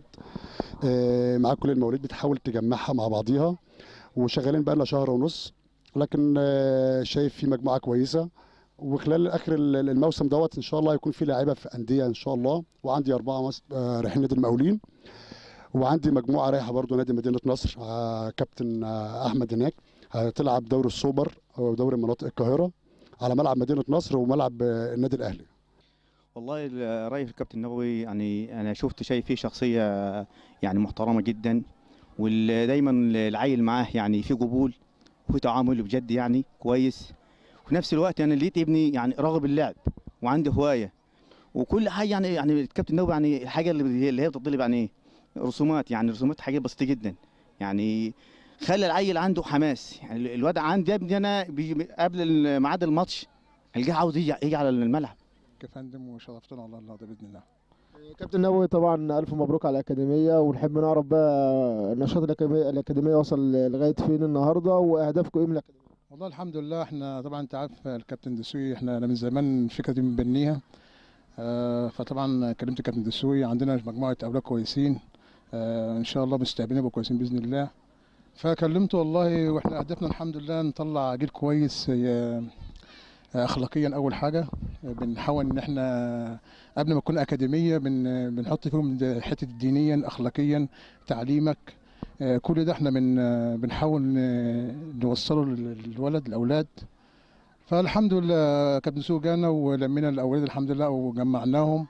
آه، معاك كل المواليد بتحاول تجمعها مع بعضيها وشغالين بقى لنا شهر ونص لكن آه، شايف في مجموعه كويسه وخلال اخر ال- الموسم دوت ان شاء الله هيكون في لاعيبه في انديه ان شاء الله وعندي اربعه مس- آه، رايحين نادي المقاولين وعندي مجموعه رايحه برضو نادي مدينه نصر آه، كابتن آه، احمد هناك هتلعب دوري السوبر او دوري مناطق القاهره على ملعب مدينه نصر وملعب آه، النادي الاهلي والله ال- رأيي في الكابتن النووي يعني أنا شفت شايف فيه شخصية يعني محترمة جدا ودايما العيل معاه يعني في قبول وفي تعامل بجد يعني كويس وفي نفس الوقت أنا لقيت ابني يعني راغب اللعب وعنده هواية وكل حاجة يعني يعني الكابتن النووي يعني الحاجة اللي هي اللي هي بتطلب يعني إيه رسومات يعني رسومات حاجات بسيطة جدا يعني خلى العيل عنده حماس يعني الواد عندي ابني أنا بيجي قبل ميعاد الماتش الجاه عاوز يجي يجي على الملعب يا فندم وشرفتنا والله النهارده باذن الله كابتن نووي طبعا الف مبروك على الاكاديميه ونحب نعرف بقى نشاط الاكاديميه الاكاديميه وصل لغايه فين النهارده واهدافكم ايه من الاكاديميه والله الحمد لله احنا طبعا انت عارف الكابتن دسوقي احنا من زمان الفكره دي بنبنيها آه، فطبعا كلمت الكابتن دسوقي عندنا مجموعه اولاد كويسين آه، ان شاء الله مستقبلين يبقوا كويسين باذن الله فكلمته والله واحنا هدفنا الحمد لله نطلع جيل كويس آه، اخلاقيا اول حاجه بنحاول ان احنا قبل ما تكون اكاديميه بن بنحط فيهم حته دينيا اخلاقيا تعليمك آه، كل ده احنا من آه، بنحاول ن- نوصله لل- للولد الاولاد فالحمد لله كابتن سوق جانا ولمينا الاولاد الحمد لله وجمعناهم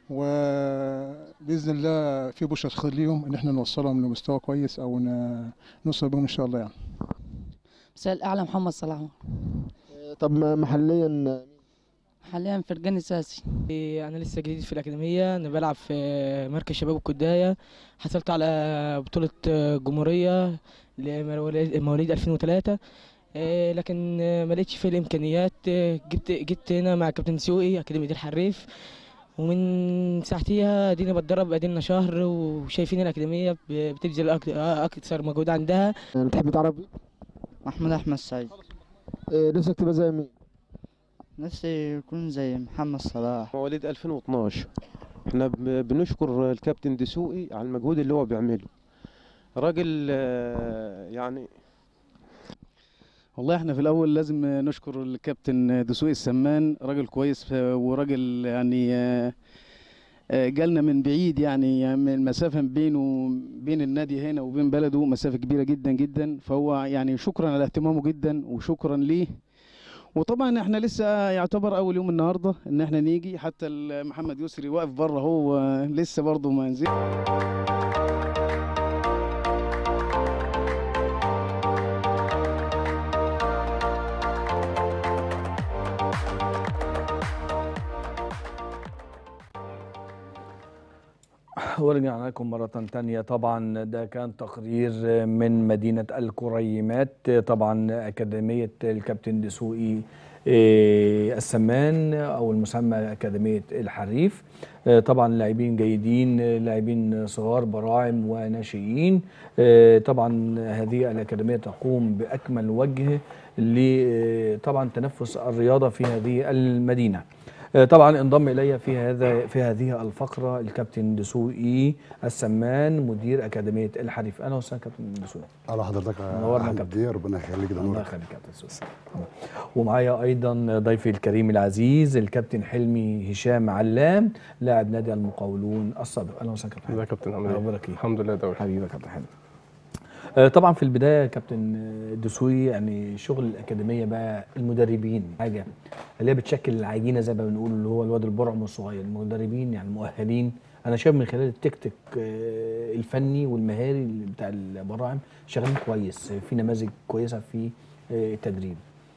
وباذن الله في بشرة خير ليهم ان احنا نوصلهم لمستوى كويس او ن- نوصل بهم ان شاء الله يعني مساء الأعلى محمد صلاح آه، طب ما- محليا آه، حاليا فرجاني ساسي انا لسه جديد في الاكاديميه انا بلعب في مركز شباب الكدايه حصلت على بطوله جمهوريه لمواليد 2003 آه، لكن آه، ما لقيتش فيه الامكانيات آه، جبت جيت هنا مع كابتن سوقي اكاديميه الحريف ومن ساعتها اديني بتدرب ادينا شهر وشايفين الاكاديميه ب- بتبذل أك- اكثر مجهود عندها يعني بتحب تعرف بيه؟ محمود احمد سعيد آه، نفسك تبقى زي مين؟ نفسي يكون زي محمد صلاح مواليد 2012 احنا ب- بنشكر الكابتن دسوقي على المجهود اللي هو بيعمله راجل آه، يعني والله احنا في الاول لازم نشكر الكابتن دسوقي السمان راجل كويس ف- وراجل يعني آه، آه، جالنا من بعيد يعني يعني من المسافه بينه بين النادي هنا وبين بلده مسافه كبيره جدا جدا فهو يعني شكرا على اهتمامه جدا وشكرا ليه وطبعا احنا لسه يعتبر اول يوم النهارده ان احنا نيجي حتى ال- محمد يسري واقف بره هو لسه برضه ما نزل ورجعنا لكم مرة تانية طبعا ده كان تقرير من مدينة الكريمات طبعا أكاديمية الكابتن دسوقي إيه، السمان أو المسمى أكاديمية الحريف آه، طبعا لاعبين جيدين آه، لاعبين صغار براعم وناشئين آه، طبعا هذه الأكاديمية تقوم بأكمل وجه لطبعا تنفس الرياضة في هذه المدينة آه، طبعا انضم الي في هذا في هذه الفقره الكابتن دسوقي السمان مدير اكاديميه الحريف اهلا وسهلا كابتن دسوقي على حضرتك يا منورنا أحمد كابتن. دي ربنا يخليك ده الله نورك يخليك كابتن دسوقي ومعايا ايضا ضيفي الكريم العزيز الكابتن حلمي هشام علام لاعب نادي المقاولون السابق اهلا وسهلا كابتن ازيك يا كابتن عامل ايه؟ اخبارك ايه الحمد لله دوري حبيبي يا كابتن حلمي آه، طبعا في البدايه كابتن آه، دسوقي يعني شغل الاكاديميه بقى المدربين حاجه اللي هي بتشكل العجينه زي ما بنقول اللي هو الواد البرعم الصغير المدربين يعني مؤهلين انا شايف من خلال التكتيك آه، الفني والمهاري اللي بتاع البراعم شغالين كويس في نماذج كويسه في آه، التدريب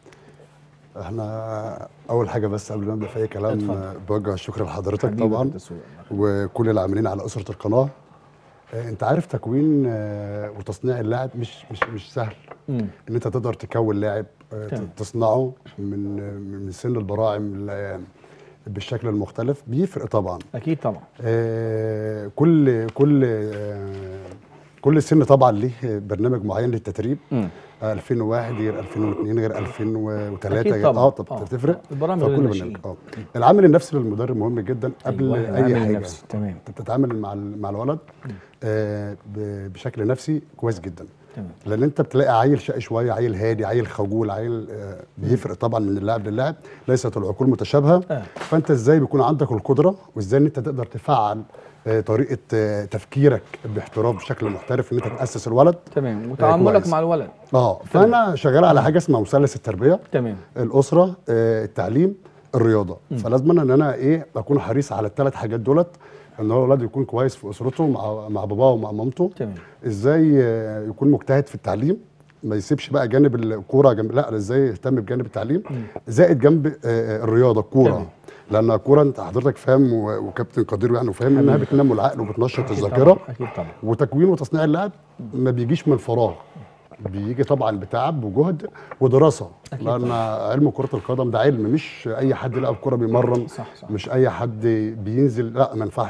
احنا اول حاجه بس قبل ما نبدا في اي كلام اتفضل. آه، بوجه الشكر لحضرتك حبيبي يا طبعا كابتن دسوقي. وكل العاملين على اسره القناه آه، انت عارف تكوين آه، وتصنيع اللاعب مش مش مش سهل مم. ان انت تقدر تكون لاعب آه، تمام. تصنعه من من سن البراعم ل- بالشكل المختلف بيفرق طبعا اكيد طبعا آه، كل كل آه، كل سن طبعا ليه برنامج معين للتدريب مم. 2001 غير 2002 غير 2003 أكيد غير طبعا. اه طب آه. بتفرق البرامج غير فكل الناشئين. برنامج اه العامل النفسي للمدرب مهم جدا قبل أيوة، اي العامل حاجه النفسي، تمام. انت بتتعامل مع ال- مع الولد آه ب- بشكل نفسي كويس جدا تمام لان انت بتلاقي عيل شقي شويه عيل هادي عيل خجول عيل آه بيفرق طبعا من اللاعب للاعب ليست العقول متشابهه آه. فانت ازاي بيكون عندك القدره وازاي ان انت تقدر تفعل آه طريقه آه تفكيرك باحتراف بشكل محترف ان انت تاسس الولد تمام وتعاملك كويس. مع الولد اه فانا شغال على حاجه اسمها مثلث التربيه تمام الاسره آه، التعليم الرياضه مم. فلازم ان انا ايه اكون حريص على الثلاث حاجات دولت ان هو الولد يكون كويس في اسرته مع مع باباه ومع مامته تمام ازاي آه، يكون مجتهد في التعليم ما يسيبش بقى جانب الكوره جنب لا ازاي يهتم بجانب التعليم زائد جنب آه، آه، الرياضه الكوره تمام. لان الكوره انت حضرتك فاهم و- وكابتن قدير يعني وفاهم انها حبيبي. بتنمي العقل وبتنشط أكيد الذاكره طبعاً، اكيد طبعا وتكوين وتصنيع اللاعب ما بيجيش من فراغ بيجي طبعا بتعب وجهد ودراسه أكيد لان علم كره القدم ده علم مش اي حد يلعب كره بيمرن صح صح مش اي حد بينزل لا ما ينفعش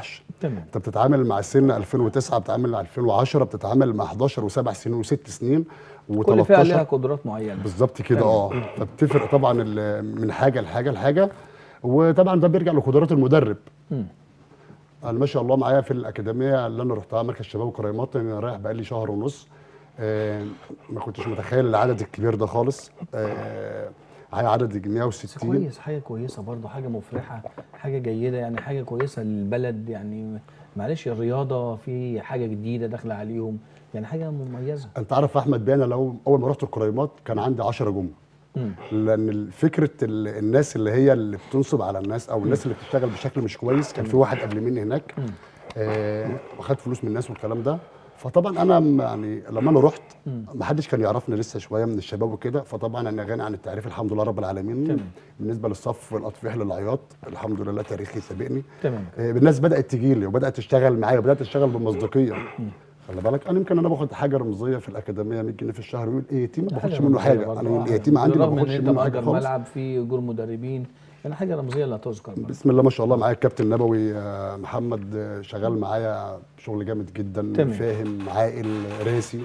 تمام انت بتتعامل مع سن 2009 بتتعامل مع 2010 بتتعامل مع 11 وسبع سنين وست سنين كل فئه لها و13 قدرات معينه بالظبط كده تمام. اه فبتفرق طبعا ال- من حاجه لحاجه لحاجه وطبعا ده بيرجع لقدرات المدرب مم. انا ما شاء الله معايا في الاكاديميه اللي انا رحتها مركز شباب وكريمات انا رايح بقالي شهر ونص آه ما كنتش متخيل العدد الكبير ده خالص آه معايا عدد بس 160 كويس حاجه كويسه برضه حاجه مفرحه حاجه جيده يعني حاجه كويسه للبلد يعني معلش الرياضه في حاجه جديده داخله عليهم يعني حاجه مميزه انت عارف احمد بيه انا لو اول ما رحت الكريمات كان عندي 10 جمله مم. لان فكره ال- الناس اللي هي اللي بتنصب على الناس او الناس اللي بتشتغل بشكل مش كويس كان في واحد قبل مني هناك آه وخد فلوس من الناس والكلام ده فطبعا انا م- يعني لما انا رحت ما حدش كان يعرفني لسه شويه من الشباب وكده فطبعا انا غني عن التعريف الحمد لله رب العالمين تمام. بالنسبه للصف والاطفال للعياط الحمد لله تاريخي سابقني تمام آه، الناس بدات تجي لي وبدات تشتغل معايا وبدات تشتغل بمصداقيه خلي بالك انا يمكن انا باخد حاجه رمزيه في الاكاديميه 100 جنيه في الشهر يقول ايه يتيم ما باخدش منه حاجه انا اليتيم عندي ما رغم ان باخدش انت منه حاجه مأجر خالص ملعب فيه اجور مدربين يعني حاجه رمزيه لا تذكر برضه. بسم الله ما شاء الله معايا الكابتن نبوي آه، محمد آه، شغال معايا شغل جامد جدا تمام. فاهم عاقل راسي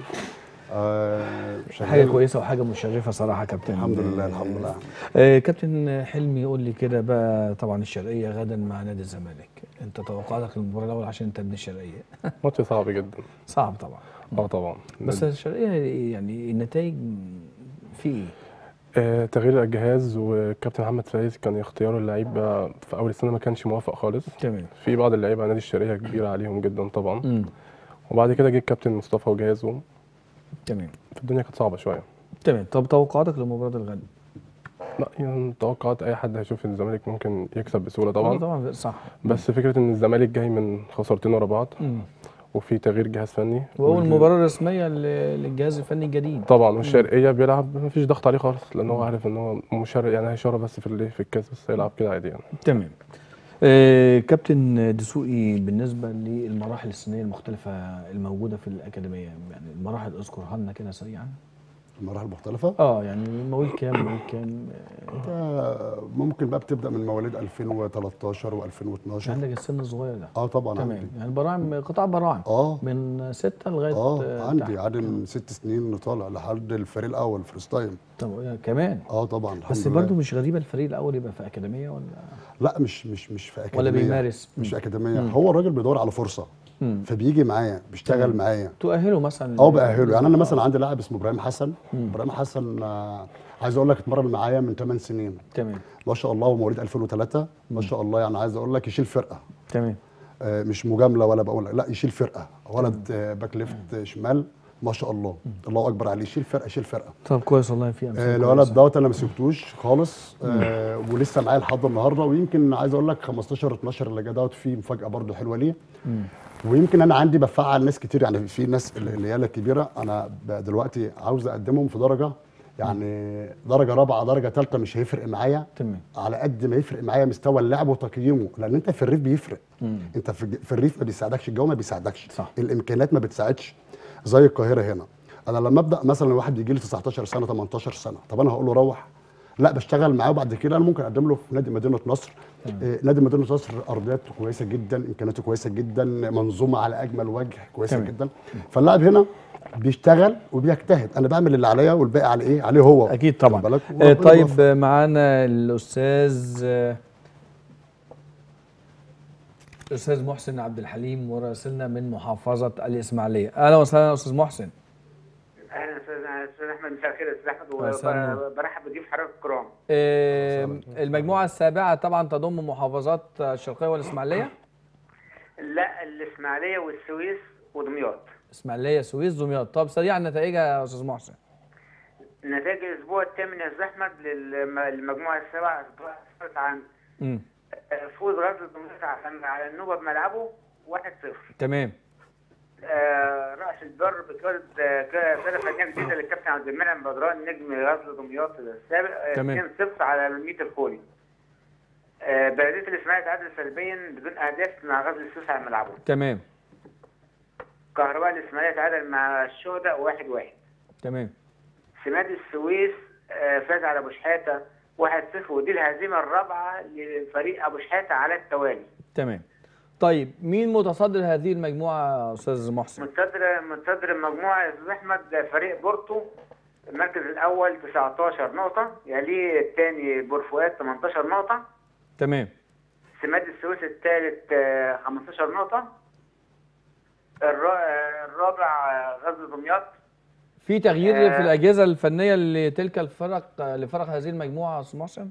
آه، شغال- حاجه كويسه وحاجه مشرفه صراحه يا كابتن الحمد لله الحمد لله آه كابتن حلمي قول لي كده بقى طبعا الشرقيه غدا مع نادي الزمالك انت توقعاتك للمباراه الاول عشان انت ابن الشرقيه ماتش صعب جدا صعب طبعا اه طبعا بس الشرقيه يعني النتائج في ايه؟ آه تغيير الجهاز والكابتن محمد فايز كان اختيار اللعيبه في اول السنه ما كانش موافق خالص تمام في بعض اللعيبه نادي الشرقيه كبيره عليهم جدا طبعا مم. وبعد كده جه الكابتن مصطفى وجهازه تمام فالدنيا كانت صعبه شويه تمام طب توقعاتك لمباراه الغد؟ لا يعني توقعات اي حد هيشوف الزمالك ممكن يكسب بسهوله آه طبعا طبعا صح بس فكره ان الزمالك جاي من خسارتين ورا بعض مم. وفي تغيير جهاز فني واول وال- مباراه رسميه ل- للجهاز الفني الجديد طبعا والشرقيه بيلعب مفيش ضغط عليه خالص لان هو عارف ان هو مشارك يعني هيشارك بس في ال- في الكاس بس هيلعب كده عادي يعني تمام آه كابتن دسوقي بالنسبه للمراحل السنيه المختلفه الموجوده في الاكاديميه يعني المراحل اذكرها لنا كده سريعا المراحل المختلفه اه يعني مواليد كام مواليد كام انت ممكن بقى بتبدا من مواليد 2013 و2012 عندك السن الصغير ده اه طبعا تمام عندي يعني براعم قطاع براعم اه من ستة لغايه اه آه، عندي تحت. عادي من ست سنين طالع لحد الفريق الاول فريستايل طب يعني كمان اه طبعا الحمد بس لله. برضه مش غريبه الفريق الاول يبقى في اكاديميه ولا لا مش مش مش في اكاديميه ولا بيمارس مش مم. اكاديميه مم. هو الراجل بيدور على فرصه مم. فبيجي معايا بيشتغل تمام. معايا تؤهله مثلا اه ل- باهله يعني انا مثلا عندي لاعب اسمه ابراهيم حسن مم. ابراهيم حسن آه، عايز اقول لك اتمرن معايا من 8 سنين تمام ما شاء الله هو مواليد 2003 ما شاء الله يعني عايز اقول لك يشيل فرقه تمام آه، مش مجامله ولا بقول لك لا يشيل فرقه ولد آه، باك ليفت آه، شمال ما شاء الله الله اكبر عليه يشيل فرقه يشيل فرقه طب كويس والله في امثله آه، كويسة. الولد دوت انا ما سبتوش خالص آه ولسه معايا لحد النهارده ويمكن عايز اقول لك 15 12 اللي جه دوت فيه مفاجاه برده حلوه ليه مم. ويمكن انا عندي بفعل ناس كتير يعني في ناس اللي اللي هي الكبيره انا ب- دلوقتي عاوز اقدمهم في درجه يعني درجه رابعه درجه ثالثه مش هيفرق معايا تمام على قد ما يفرق معايا مستوى اللعب وتقييمه لان انت في الريف بيفرق مم. انت في الج- في الريف ما بيساعدكش الجو ما بيساعدكش صح. الامكانيات ما بتساعدش زي القاهره هنا انا لما ابدا مثلا واحد بيجي لي 19 سنه 18 سنه طب انا هقول له روح لا بشتغل معاه وبعد كده انا ممكن اقدم له في نادي مدينه نصر آه، نادي مدينه نصر ارضياته كويسه جدا امكانياته كويسه جدا منظومه على اجمل وجه كويسه تمام. جدا فاللاعب هنا بيشتغل وبيجتهد انا بعمل اللي عليا والباقي على ايه عليه هو اكيد طبعا خد بالك؟ آه وربنا طيب يوفق. آه، معانا الاستاذ آه، الاستاذ محسن عبد الحليم مراسلنا من محافظه الاسماعيليه اهلا وسهلا يا استاذ محسن اهلا استاذ استاذ احمد مساء الخير يا استاذ احمد مساء وبرحب بضيوف حضرتك الكرام آه، المجموعه السابعه طبعا تضم محافظات الشرقيه والاسماعيليه لا الاسماعيليه والسويس ودمياط اسماعيليه سويس دمياط طب سريعا نتائجها يا استاذ محسن نتائج الاسبوع الثامن يا استاذ احمد للم- للمجموعه السابعه أسفرت عن امم فوز غزل دمياط على على النوبه بملعبه 1-0 تمام آه، رأس البر بقيادة آه، ك- فرقة فنية جديدة للكابتن عبد المنعم بدران نجم غزل دمياط السابق آه، تمام. 2-0 على الميت الخولي. آه، بلدية الإسماعيلي تعادل سلبيا بدون أهداف مع غزل السويس على ملعبه. تمام كهرباء الإسماعيلي تعادل مع الشهداء 1-1. تمام سماد السويس آه، فاز على أبو شحاتة 1-0 ودي الهزيمة الرابعة لفريق أبو شحاتة على التوالي. تمام طيب مين متصدر هذه المجموعه يا استاذ محسن متصدر متصدر المجموعه يا استاذ احمد فريق بورتو المركز الاول 19 نقطه يليه الثاني بورفؤاد 18 نقطه تمام سماد السويس الثالث آه، 15 نقطه الرا- آه، الرابع آه، غزل دمياط في تغيير آه. في الاجهزه الفنيه لتلك الفرق لفرق هذه المجموعه يا استاذ محسن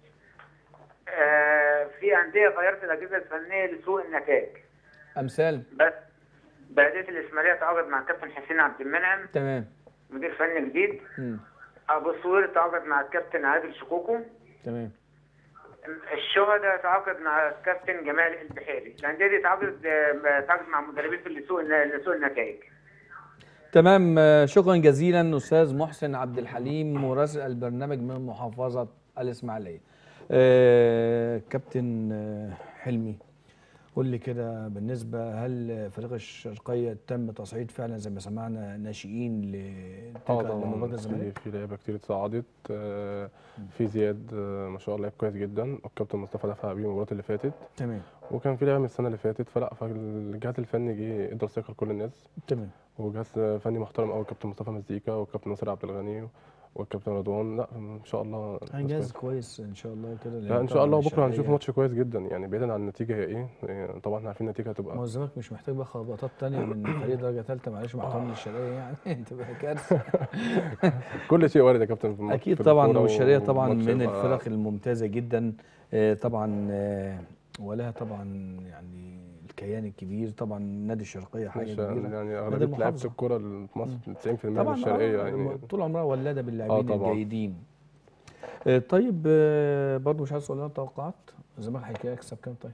آه، في انديه غيرت الاجهزه الفنيه لسوء النتائج امثال بس بلديه الاسماعيليه تعاقد مع الكابتن حسين عبد المنعم تمام مدير فني جديد مم. ابو سوير تعاقد مع الكابتن عادل شكوكو تمام الشهداء تعاقد مع الكابتن جمال البحيري الانديه دي تعاقد آه، تعاقد مع مدربين في لسوء لسوء النتائج تمام آه، شكرا جزيلا استاذ محسن عبد الحليم مراسل البرنامج من محافظه الاسماعيليه آه، كابتن آه، حلمي قول لي كده بالنسبه هل فريق الشرقيه تم تصعيد فعلا زي ما سمعنا ناشئين لتلك اه لمباراه طبعا في الزمالك في لعيبه كتير اتصعدت آه، في زياد آه، ما شاء الله لعب كويس جدا والكابتن مصطفى دفع بيه المباراه اللي فاتت تمام وكان في لعيبه من السنه اللي فاتت فلا فالجهاز الفني جه ادى ثقه لكل الناس تمام وجهاز فني محترم قوي الكابتن مصطفى مزيكا والكابتن ناصر عبد الغني والكابتن رضوان لا ان شاء الله ناس هنجهز كويسة. كويس ان شاء الله كده لا ان شاء الله بكره هنشوف ماتش كويس جدا يعني بعيدا عن النتيجه هي ايه يعني طبعا احنا عارفين النتيجه ما هو هتبقى الزمالك مش محتاج بقى خبطات تانية من فريق درجه ثالثه معلش مع احترامي للشرقيه يعني تبقى كارثه كل شيء وارد يا كابتن في الماتش اكيد في طبعا الكورة والشرقيه طبعا والماتش من يبقى- الفرق الممتازه جدا آه، طبعا آه، ولها طبعا يعني الكيان الكبير طبعا نادي الشرقيه حاجه مش كبيره يعني نادي اغلبيه لعيبه المحافظة. الكوره اللي في مصر 90% من طبعا الشرقيه آه، يعني طول عمرها ولاده آه باللاعبين طبعاً. الجيدين آه، طيب آه، برضه مش عايز اقول لنا توقعات الزمالك هيكسب يكسب كام طيب؟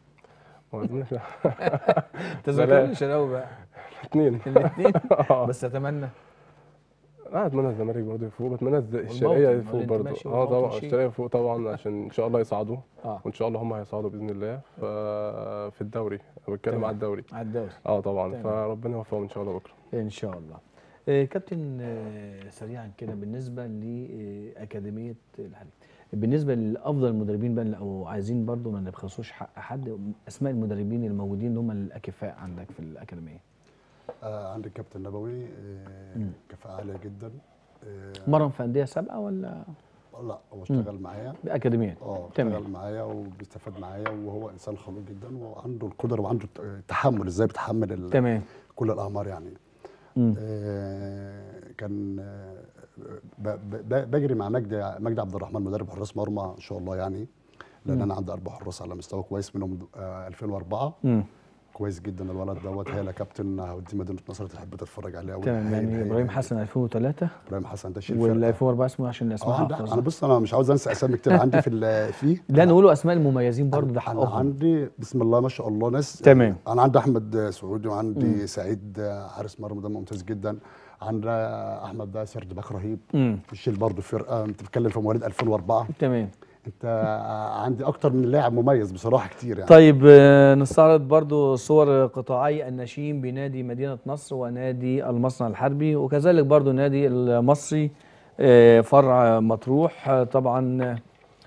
تذكرني الشراوي بقى اثنين الاثنين بس اتمنى لا اتمنى الزمالك برضه يفوق بتمنى الز- والموطن، الشرقيه ما يفوق الانتماء برضه شيء اه والموطن طبعا شيء. الشرقيه يفوق طبعا عشان ان شاء الله يصعدوا اه وان شاء الله هم هيصعدوا باذن الله ف- في الدوري انا بتكلم تمام. على الدوري على الدوري اه طبعا تمام. فربنا يوفقهم ان شاء الله بكره ان شاء الله آه، كابتن آه، سريعا كده بالنسبه لاكاديميه الحديد بالنسبه لافضل المدربين بقى او عايزين برضو ما نبخسوش حق حد اسماء المدربين الموجودين اللي هم الاكفاء عندك في الاكاديميه آه عندي الكابتن نبوي آه مم. كفاءة عالية جدا آه مرن في انديه سابقه ولا لا هو اشتغل معايا باكاديميات اه تمام. اشتغل معايا وبيستفاد معايا وهو انسان خلوق جدا وعنده القدره وعنده التحمل ازاي بيتحمل ال- تمام. كل الاعمار يعني مم. آه كان آه ب- ب- بجري مع مجدي مجدي عبد الرحمن مدرب حراس مرمى ان شاء الله يعني لان مم. انا عندي اربع حراس على مستوى كويس منهم آه 2004 مم. كويس جدا الولد دوت هي كابتن هودي مدينه نصر تحب تتفرج عليه قوي تمام يعني ابراهيم حسن 2003 ابراهيم حسن ده شيل وال فرقة. 2004 اسمه عشان اه اسمها عندي- انا بص انا مش عاوز انسى اسامي كتير عندي في ال- فيه لا نقولوا اسماء المميزين برضو ده انا حقهم عندي بسم الله ما شاء الله ناس تمام. انا عندي احمد سعودي وعندي مم. سعيد حارس مرمى ده ممتاز جدا عندنا احمد ده سرد باك رهيب مم. بيشيل برضه فرقه انت بتتكلم في مواليد 2004 تمام انت عندي اكتر من لاعب مميز بصراحه كتير يعني طيب آه، نستعرض برضو صور قطاعي الناشئين بنادي مدينة نصر ونادي المصنع الحربي وكذلك برضو نادي المصري آه، فرع مطروح آه، طبعا آه،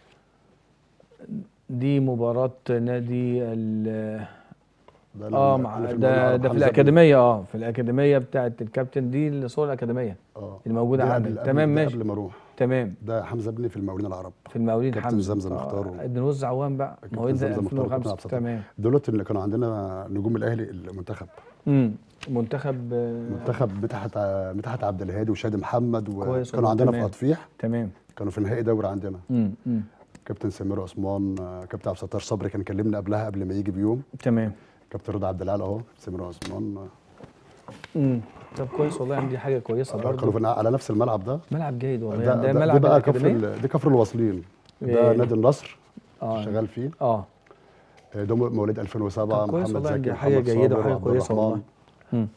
دي مباراة نادي ال ده اه اللي- مع اللي في ده, الملعب ده في حمزة الأكاديمية اه في الأكاديمية بتاعة الكابتن دي الصور الأكاديمية اه الموجودة ده عندك قبل- تمام قبل- ده ماشي قبل ما اروح تمام ده حمزه ابني في المقاولين العرب في المقاولين كابتن حمزة زمزم آه، مختار و- ابن وز عوام بقى كابتن مواليد زمزم مختار وكابتن 2005 عبد الستار. تمام دولت اللي كانوا عندنا نجوم الاهلي المنتخب امم منتخب آه، منتخب مدحت ع- مدحت عبد الهادي وشادي محمد كويس وكانوا والله، عندنا في تمام. اطفيح تمام كانوا في نهائي دوري عندنا امم امم كابتن سمير عثمان آه، كابتن عبد الستار صبري كان كلمنا قبلها قبل ما يجي بيوم تمام كابتن رضا عبد العال اهو سمير عثمان آه، امم طب كويس والله عندي حاجه كويسه كانوا برضه في- على نفس الملعب ده ملعب جيد والله ده, يعني ده, ده ده ملعب بقى كفر الأكاديمية؟ ال- ده كفر الواصلين ده إيه. نادي النصر آه. شغال فيه اه آه، ده مواليد 2007 طب كويس محمد والله زكي دي حاجه محمد جيده صابر وحاجه عبد كويسه الرحمن. والله مم.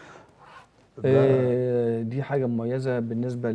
آه، دي حاجه مميزه بالنسبه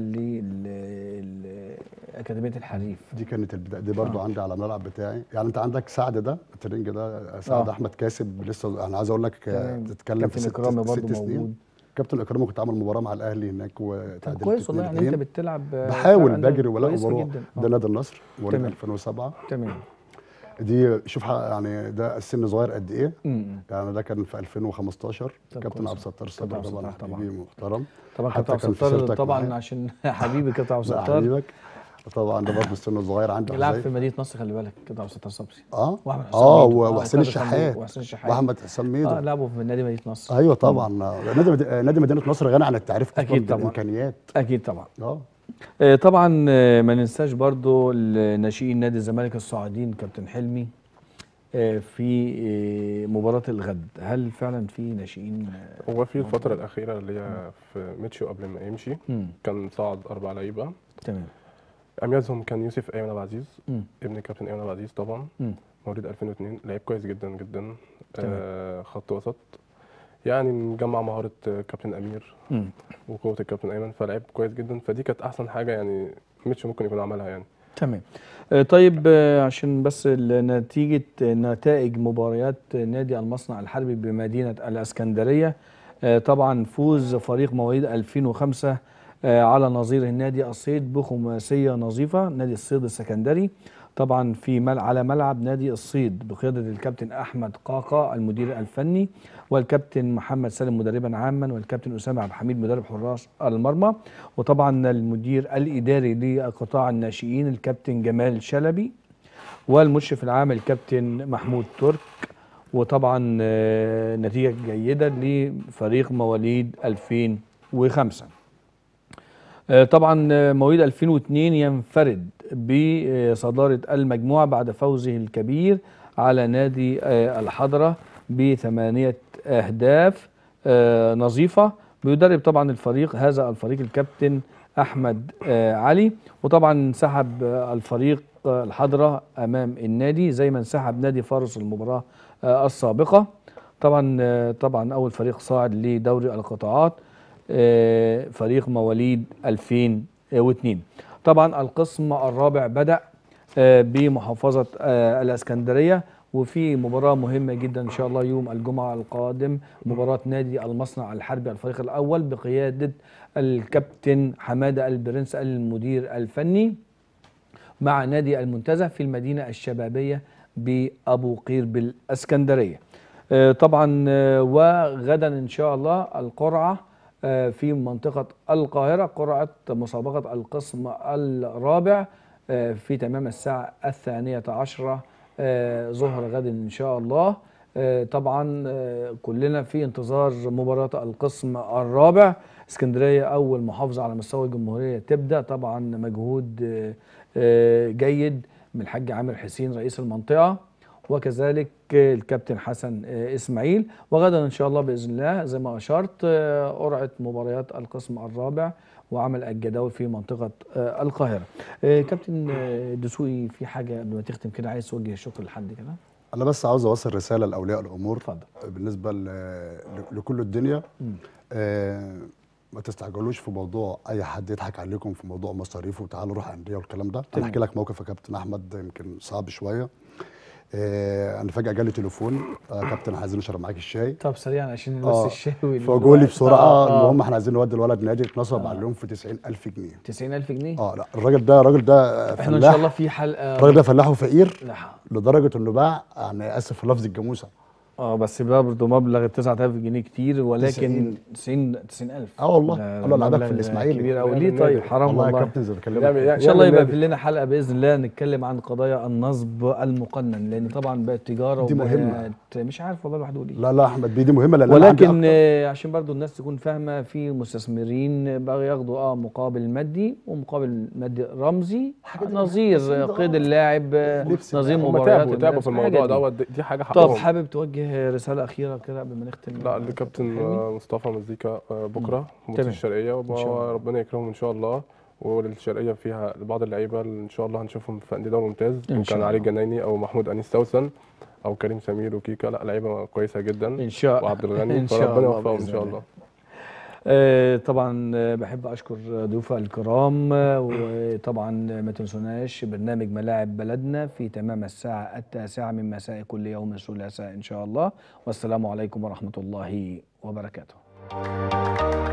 لأكاديمية الحريف دي كانت البدايه دي برضو آه. عندي على الملعب بتاعي يعني انت عندك سعد ده الترنج ده سعد آه. احمد كاسب لسه انا عايز اقول لك آه، تمام. تتكلم في كابتن ست, إكرامي ست برضو سنين موجود. كابتن اكرامي كنت عامل مباراه مع الاهلي هناك طب وتعادلت كويس والله يعني انت 2-2. بتلعب آه، بحاول فعلاً بجري ولا كويسة وبروح جدا. ده آه. نادي النصر مواليد تمام. 2007 تمام دي شوف ح- يعني ده السن صغير قد ايه مم. يعني ده كان في 2015 طب كابتن كويس. عبد الستار كابتن الصبري عبد طبعا الستار طبعا. حبيبي محترم طبعا حتى كابتن عبد كان في الستار سيرتك طبعا معاه. عشان حبيبي كابتن عبد لا، الستار حبيبك طبعا ده برضه السن الصغير عنده بيلعب حزين. في مدينه نصر خلي بالك كابتن عبد الستار صبري اه واحمد حسام اه ميدو. و- وحسين وكابتن الشحات وحسين الشحات واحمد حسام ميدو اه لعبوا في نادي مدينه نصر ايوه طبعا نادي مد- نادي مدينه نصر غني عن التعريف اصلا أكيد طبعاً. بالامكانيات اكيد طبعا اه آه، طبعا آه، ما ننساش برضو ناشئين نادي الزمالك الصاعدين كابتن حلمي آه، في آه، مباراة الغد هل فعلا في ناشئين آه، هو في الفترة الأخيرة اللي هي في ميتشو قبل ما يمشي مم. كان صعد أربع لعيبة تمام أميزهم كان يوسف أيمن عبد العزيز مم. ابن كابتن أيمن عبد العزيز طبعا مم. مواليد 2002 لعيب كويس جدا جدا تمام. آه خط وسط يعني مجمع مهارة آه، كابتن أمير مم. وقوة الكابتن أيمن فلعيب كويس جدا فدي كانت أحسن حاجة يعني ميتشو ممكن يكون عملها يعني تمام آه، طيب آه، عشان بس ال- نتيجة آه، نتائج مباريات نادي المصنع الحربي بمدينة الإسكندرية آه، طبعا فوز فريق مواليد 2005 آه، على نظير النادي الصيد بخماسية نظيفة نادي الصيد السكندري طبعا في مل على ملعب نادي الصيد بقيادة الكابتن أحمد قاقا المدير الفني والكابتن محمد سالم مدربا عاما والكابتن أسامة عبد الحميد مدرب حراس المرمى وطبعا المدير الإداري لقطاع الناشئين الكابتن جمال شلبي والمشرف العام الكابتن محمود ترك وطبعا آه، نتيجة جيدة لفريق مواليد 2005 آه، طبعا آه، مواليد 2002 ينفرد بصدارة المجموعة بعد فوزه الكبير على نادي آه، الحضرة بثمانية أهداف آه، نظيفة بيدرب طبعا الفريق هذا الفريق الكابتن أحمد آه، علي وطبعا انسحب آه، الفريق آه، الحضرة أمام النادي زي ما انسحب نادي فارس المباراة آه، السابقة طبعا آه، طبعا أول فريق صاعد لدوري القطاعات آه، فريق مواليد 2002 طبعا القسم الرابع بدأ آه، بمحافظة آه، الإسكندرية وفي مباراة مهمة جدا إن شاء الله يوم الجمعة القادم مباراة نادي المصنع الحربي الفريق الأول بقيادة الكابتن حمادة البرنس المدير الفني مع نادي المنتزه في المدينة الشبابية بأبو قير بالإسكندرية آه، طبعا آه، وغدا إن شاء الله القرعة آه، في منطقة القاهرة قرعة مسابقة القسم الرابع آه، في تمام الساعة الثانية عشرة آه، ظهر غد إن شاء الله آه، طبعا آه، كلنا في انتظار مباراة القسم الرابع اسكندرية أول محافظة على مستوى الجمهورية تبدأ طبعا مجهود آه، آه، جيد من الحاج عامر حسين رئيس المنطقة وكذلك آه، الكابتن حسن آه، إسماعيل وغدا إن شاء الله بإذن الله زي ما أشرت آه، قرعة مباريات القسم الرابع وعمل الجداول في منطقة آه، القاهرة آه، كابتن آه، دسوقي في حاجة قبل ما تختم كده عايز توجه الشكر لحد كده انا بس عاوز اوصل رساله لاولياء الامور اتفضل بالنسبه ل- ل- لكل الدنيا مم. آه ما تستعجلوش في موضوع اي حد يضحك عليكم في موضوع مصاريف وتعالوا روح انديه والكلام ده تمام. انا احكي لك موقف يا كابتن احمد يمكن صعب شويه آه انا فجاه جالي تليفون آه كابتن عايزين نشرب معاك الشاي طب سريعا عشان بس آه، الشاوي فجولي بسرعه آه، آه. المهم احنا عايزين نودي الولد نادي اتنصب عليهم في 90000 جنيه 90000 جنيه اه لا الراجل ده الراجل ده احنا ان فلاح. شاء الله في حلقه الراجل ده فلاح وفقير لا. لدرجه انه باع يعني اسف في لفظ الجاموسه اه بس برضه مبلغ 9000 جنيه كتير ولكن 90 90000 اه والله ده الله لعبك في مبلغ الاسماعيلي كبير قوي يعمل ليه طيب نادي. حرام والله يا والله كابتن زي ما بكلمك يعمل- كده. ان شاء الله يعمل يبقى نادي. في لنا حلقه باذن الله نتكلم عن قضايا النصب المقنن لان طبعا بقت تجاره دي مهمة. وبقت مش عارف والله الواحد يقول ايه لا لا احمد بيه دي مهمه لان أنا عندي ولكن أكتر. آه، عشان برضو الناس تكون فاهمه في مستثمرين بقوا ياخدوا اه مقابل مادي ومقابل مادي رمزي نظير قيد اللاعب آه، نظير هم مباريات تعبوا تعبوا في الناس، الموضوع الحاجات دي. دوت دي حاجه طب حقهم حابب توجه رساله اخيره كده قبل ما نختم لا لكابتن حلمي؟ مصطفى مزيكا آه، بكره في تمام. ماتش الشرقيه إن شاء الله. وربنا يكرمهم ان شاء الله والشرقيه فيها بعض اللعيبه اللي ان شاء الله هنشوفهم في انديه دوري ممتاز إن شاء وكان علي الله. الجنايني او محمود انيس سوسن او كريم سمير وكيكا لا لعيبه كويسه جدا ان شاء وعبد الغني إن شاء فربنا الله يوفقهم ان بإذن شاء الله. الله آه، طبعا آه، بحب اشكر ضيوفها الكرام آه، وطبعا ما تنسوناش برنامج ملاعب بلدنا في تمام الساعه التاسعه من مساء كل يوم ثلاثاء ان شاء الله والسلام عليكم ورحمه الله وبركاته